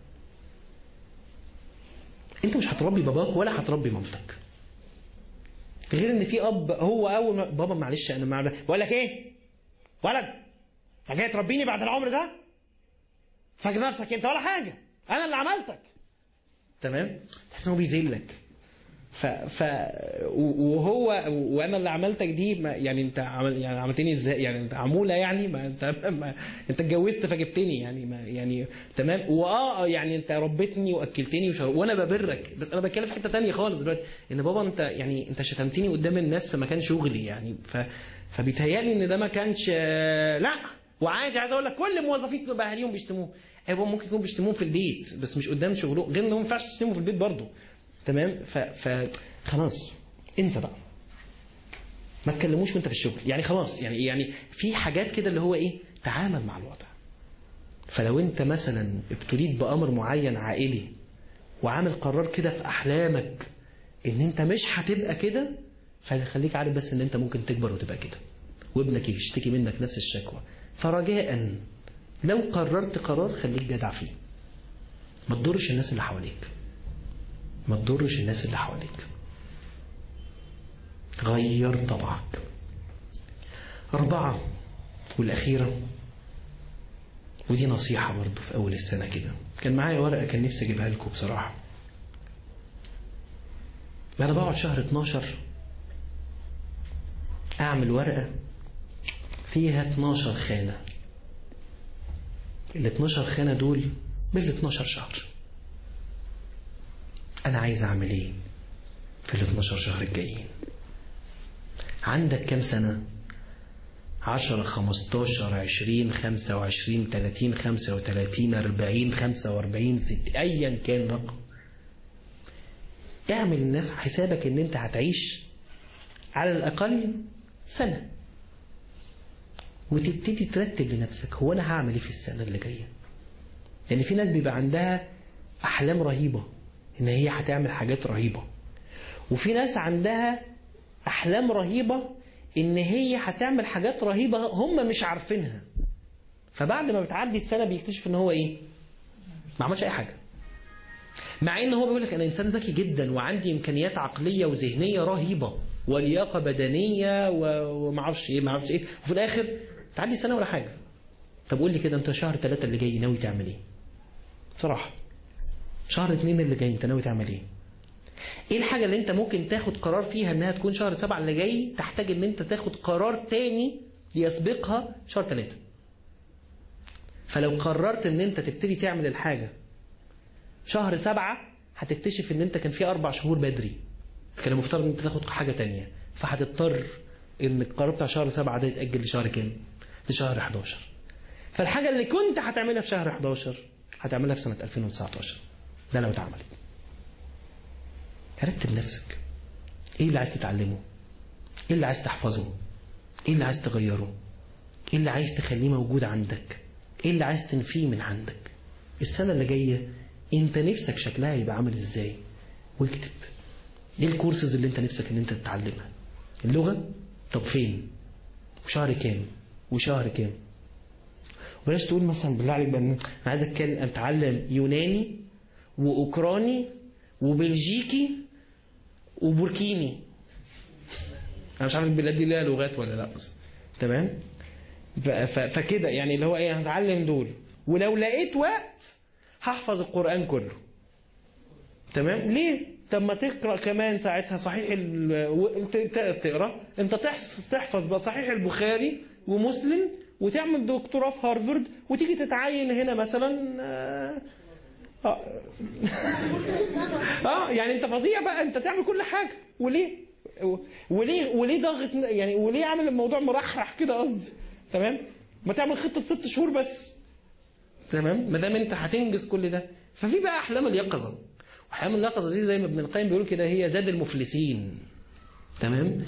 انت مش هتربي باباك ولا هتربي مامتك غير ان في اب هو اول ما بابا معلش انا مع بقول لك ايه ولد انت جاي تربيني بعد العمر ده فاكر نفسك انت ولا حاجه انا اللي عملتك تمام تحس ان هو بيذلك ف ف وهو وانا اللي عملتك دي ما يعني انت عمل يعني عملتني ازاي يعني انت عموله يعني ما انت ما انت اتجوزت فجبتني يعني ما يعني تمام واه يعني انت ربيتني واكلتني وشرب وانا ببرك بس انا بتكلم في حته تانية خالص دلوقتي ان بابا انت يعني انت شتمتني قدام الناس في مكان شغلي يعني ف فبيتهيألي ان ده ما كانش لا وعادي عايز اقول لك كل الموظفين بتبقى اهاليهم بيشتموه ايوه ممكن يكون بيشتموهم في البيت بس مش قدام شغله غير انه ما ينفعش تشتمه في البيت برضه تمام ف... ف خلاص انسى بقى ما تكلموش وانت في الشغل يعني خلاص يعني يعني في حاجات كده اللي هو ايه تعامل مع الوضع فلو انت مثلا ابتليت بامر معين عائلي وعامل قرار كده في احلامك ان انت مش هتبقى كده فخليك عارف بس ان انت ممكن تكبر وتبقى كده وابنك يشتكي منك نفس الشكوى فرجاء لو قررت قرار خليك جدع فيه ما تضرش الناس اللي حواليك ما تضرش الناس اللي حواليك غير طبعك أربعة والأخيرة ودي نصيحة برضو في أول السنة كده كان معايا ورقة كان نفسي أجيبها لكم بصراحة أنا بقعد شهر 12 أعمل ورقة فيها 12 خانة ال 12 خانة دول بال 12 شهر أنا عايز أعمل إيه في ال 12 شهر الجايين عندك كام سنة 10 15 20 25 30 35 40 45 60 أيا كان رقم اعمل حسابك ان انت هتعيش على الأقل سنة وتبتدي ترتب لنفسك هو أنا هعمل إيه في السنة اللي جاية يعني في ناس بيبقى عندها أحلام رهيبة إن هي هتعمل حاجات رهيبة وفي ناس عندها أحلام رهيبة إن هي هتعمل حاجات رهيبة هم مش عارفينها فبعد ما بتعدي السنة بيكتشف إن هو إيه ما عملش أي حاجة مع إن هو بيقول لك أنا إنسان ذكي جدا وعندي إمكانيات عقلية وذهنية رهيبة ولياقة بدنية ومعرفش إيه معرفش إيه وفي الآخر تعدي سنة ولا حاجة طب قول لي كده أنت شهر ثلاثة اللي جاي ناوي تعمل إيه بصراحة شهر اتنين اللي جاي أنت ناوي تعمل إيه ايه الحاجة اللي انت ممكن تاخد قرار فيها انها تكون شهر سبعة اللي جاي تحتاج ان انت تاخد قرار تاني يسبقها شهر ثلاثة فلو قررت ان انت تبتدي تعمل الحاجة شهر سبعة هتكتشف ان انت كان في اربع شهور بدري كان المفترض ان انت تاخد حاجة تانية فهتضطر ان القرار بتاع شهر سبعة ده يتأجل لشهر كام لشهر 11 فالحاجة اللي كنت هتعملها في شهر 11 هتعملها في سنة 2019 ده لو اتعملت رتب نفسك ايه اللي عايز تتعلمه ايه اللي عايز تحفظه ايه اللي عايز تغيره ايه اللي عايز تخليه موجود عندك ايه اللي عايز تنفيه من عندك السنة اللي جاية انت نفسك شكلها يبقى عامل ازاي واكتب ايه الكورسز اللي انت نفسك ان انت تتعلمها اللغة طب فين وشهر كام وشهر كام بلاش تقول مثلا بالله عليك انا عايز اتكلم اتعلم يوناني واوكراني وبلجيكي وبوركيني انا مش عارف البلاد دي ليها لغات ولا لا بس تمام فكده يعني اللي هو ايه هتعلم دول ولو لقيت وقت هحفظ القران كله تمام ليه طب ما تقرا كمان ساعتها صحيح ال... و- ت- ت- تقرا انت تحفظ تحفظ بقى صحيح البخاري ومسلم وتعمل دكتوراه في هارفرد وتيجي تتعين هنا مثلا آه، اه اه يعني انت فظيع بقى انت تعمل كل حاجه وليه وليه وليه ضغط يعني وليه عامل الموضوع مرحرح كده قصدي تمام ما تعمل خطه ست شهور بس تمام ما دام انت هتنجز كل ده ففي بقى احلام اليقظه واحلام اليقظه دي زي ما ابن القيم بيقول كده هي زاد المفلسين تمام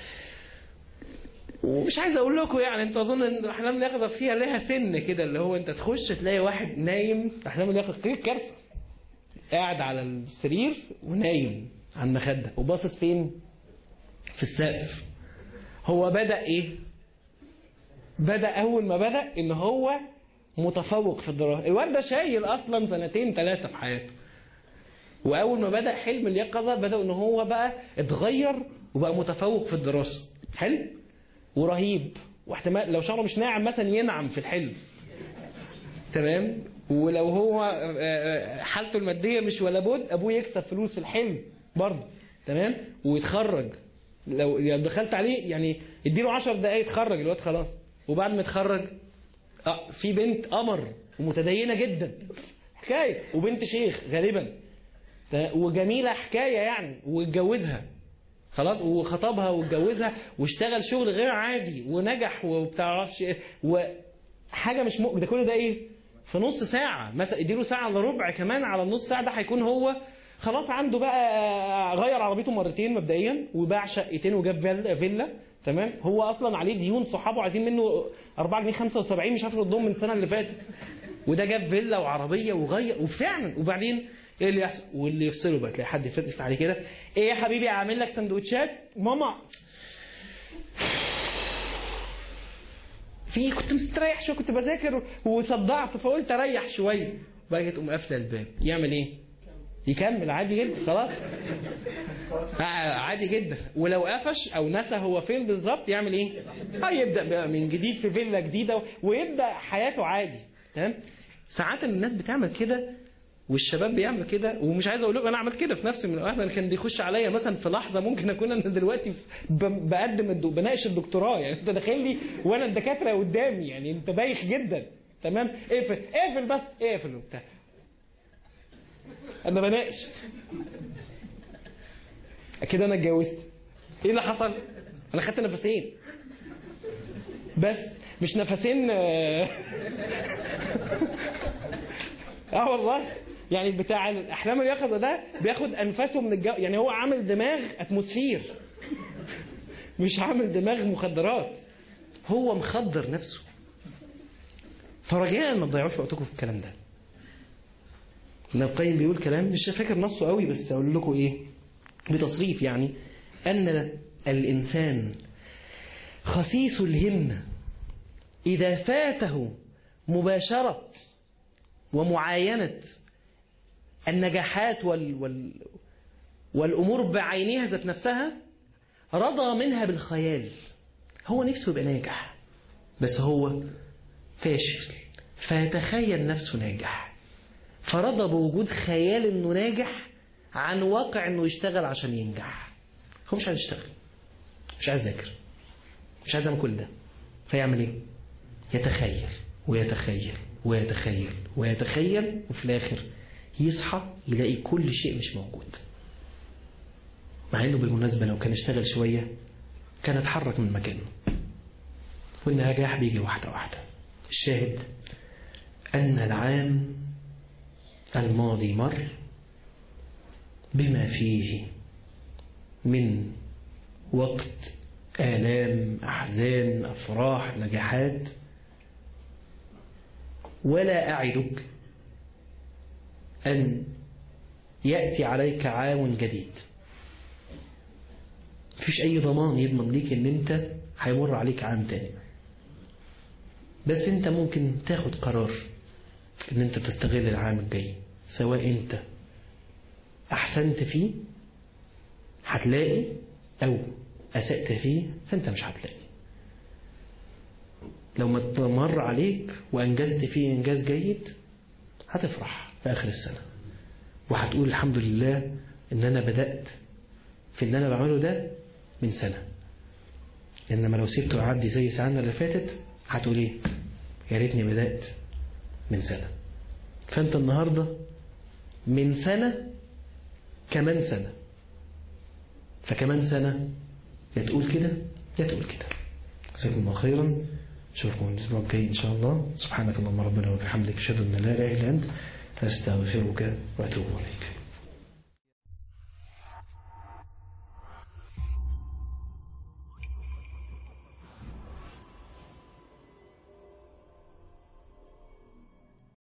ومش عايز اقول لكم يعني انت اظن ان احلام اليقظه فيها لها سن كده اللي هو انت تخش تلاقي واحد نايم احلام اليقظه دي كارثه قاعد على السرير ونايم على المخده وباصص فين في السقف هو بدا ايه بدا اول ما بدا ان هو متفوق في الدراسه الواد ده شايل اصلا سنتين ثلاثه في حياته واول ما بدا حلم اليقظه بدا ان هو بقى اتغير وبقى متفوق في الدراسه حلو ورهيب واحتمال لو شعره مش ناعم مثلا ينعم في الحلم تمام ولو هو آه، آه، حالته الماديه مش ولا بد ابوه يكسب فلوس في الحلم برضه تمام ويتخرج لو يعني دخلت عليه يعني اديله 10 دقايق يتخرج الواد خلاص وبعد ما يتخرج اه في بنت قمر ومتدينه جدا حكايه وبنت شيخ غالبا ف- وجميله حكايه يعني واتجوزها خلاص وخطبها واتجوزها واشتغل شغل غير عادي ونجح وبتعرفش ايه وحاجه مش مؤ... ده كل ده ايه؟ في نص ساعه مثلا اديله ساعه الا ربع كمان على النص ساعه ده هيكون هو خلاص عنده بقى غير عربيته مرتين مبدئيا وباع شقتين وجاب فيلا, فيلا تمام هو اصلا عليه ديون صحابه عايزين منه 4 جنيه 75 مش عارف يردهم من السنه اللي فاتت وده جاب فيلا وعربيه وغير وفعلا وبعدين ايه اللي يحصل واللي يفصله بقى تلاقي حد يفتح عليه كده ايه يا حبيبي اعمل لك سندوتشات ماما في كنت مستريح شويه كنت بذاكر وصدعت فقلت اريح شويه بقى كده تقوم قافله الباب يعمل ايه؟ يكمل عادي جدا خلاص آه، عادي جدا ولو قفش او نسى هو فين بالظبط يعمل ايه؟ اه يبدا بقى من جديد في فيلا جديده ويبدا حياته عادي تمام؟ ساعات الناس بتعمل كده والشباب بيعمل كده ومش عايز اقول لكم انا عملت كده في نفسي من الاوقات انا كان بيخش عليا مثلا في لحظه ممكن اكون انا دلوقتي في- ب- بقدم الدو بناقش الدكتوراه يعني انت داخل لي وانا الدكاتره قدامي يعني انت بايخ جدا تمام اقفل اقفل بس اقفل وبتاع انا بناقش كده انا اتجوزت ايه اللي حصل؟ انا خدت نفسين بس مش نفسين آه، اه والله يعني بتاع الاحلام اليقظه ده بياخد انفاسه من الجو يعني هو عامل دماغ اتموسفير مش عامل دماغ مخدرات هو مخدر نفسه فرجاء ما تضيعوش وقتكم في الكلام ده ابن القيم بيقول كلام مش فاكر نصه قوي بس اقول لكم ايه بتصريف يعني ان الانسان خسيس الهمه اذا فاته مباشره ومعاينة النجاحات وال وال والأمور بعينها ذات نفسها رضى منها بالخيال هو نفسه يبقى ناجح بس هو فاشل فيتخيل نفسه ناجح فرضى بوجود خيال انه ناجح عن واقع انه يشتغل عشان ينجح هو مش عايز يشتغل مش عايز يذاكر مش عايز يعمل كل ده فيعمل ايه يتخيل ويتخيل ويتخيل ويتخيل وفي الآخر يصحى يلاقي كل شيء مش موجود مع انه بالمناسبة لو كان اشتغل شوية كان اتحرك من مكانه والنجاح بيجي واحدة واحدة الشاهد أن العام الماضي مر بما فيه من وقت آلام أحزان أفراح نجاحات ولا أعدك أن يأتي عليك عام جديد مفيش أي ضمان يضمن ليك أن أنت هيمر عليك عام تاني بس أنت ممكن تاخد قرار أن أنت تستغل العام الجاي سواء أنت أحسنت فيه هتلاقي أو أسأت فيه فأنت مش هتلاقي لو ما مر عليك وأنجزت فيه إنجاز جيد هتفرح في آخر السنة وهتقول الحمد لله ان انا بدأت في اللي انا بعمله ده من سنة انما لو سبته يعدي زي ساعتنا اللي فاتت هتقول ايه يا ريتني بدأت من سنة فانت النهاردة من سنة كمان سنة فكمان سنة يا تقول كده يا تقول كده جزاكم الله خيرا نشوفكم الاسبوع الجاي ان شاء الله سبحانك اللهم ربنا وبحمدك اشهد ان لا اله الا انت استغفرك واتوب اليك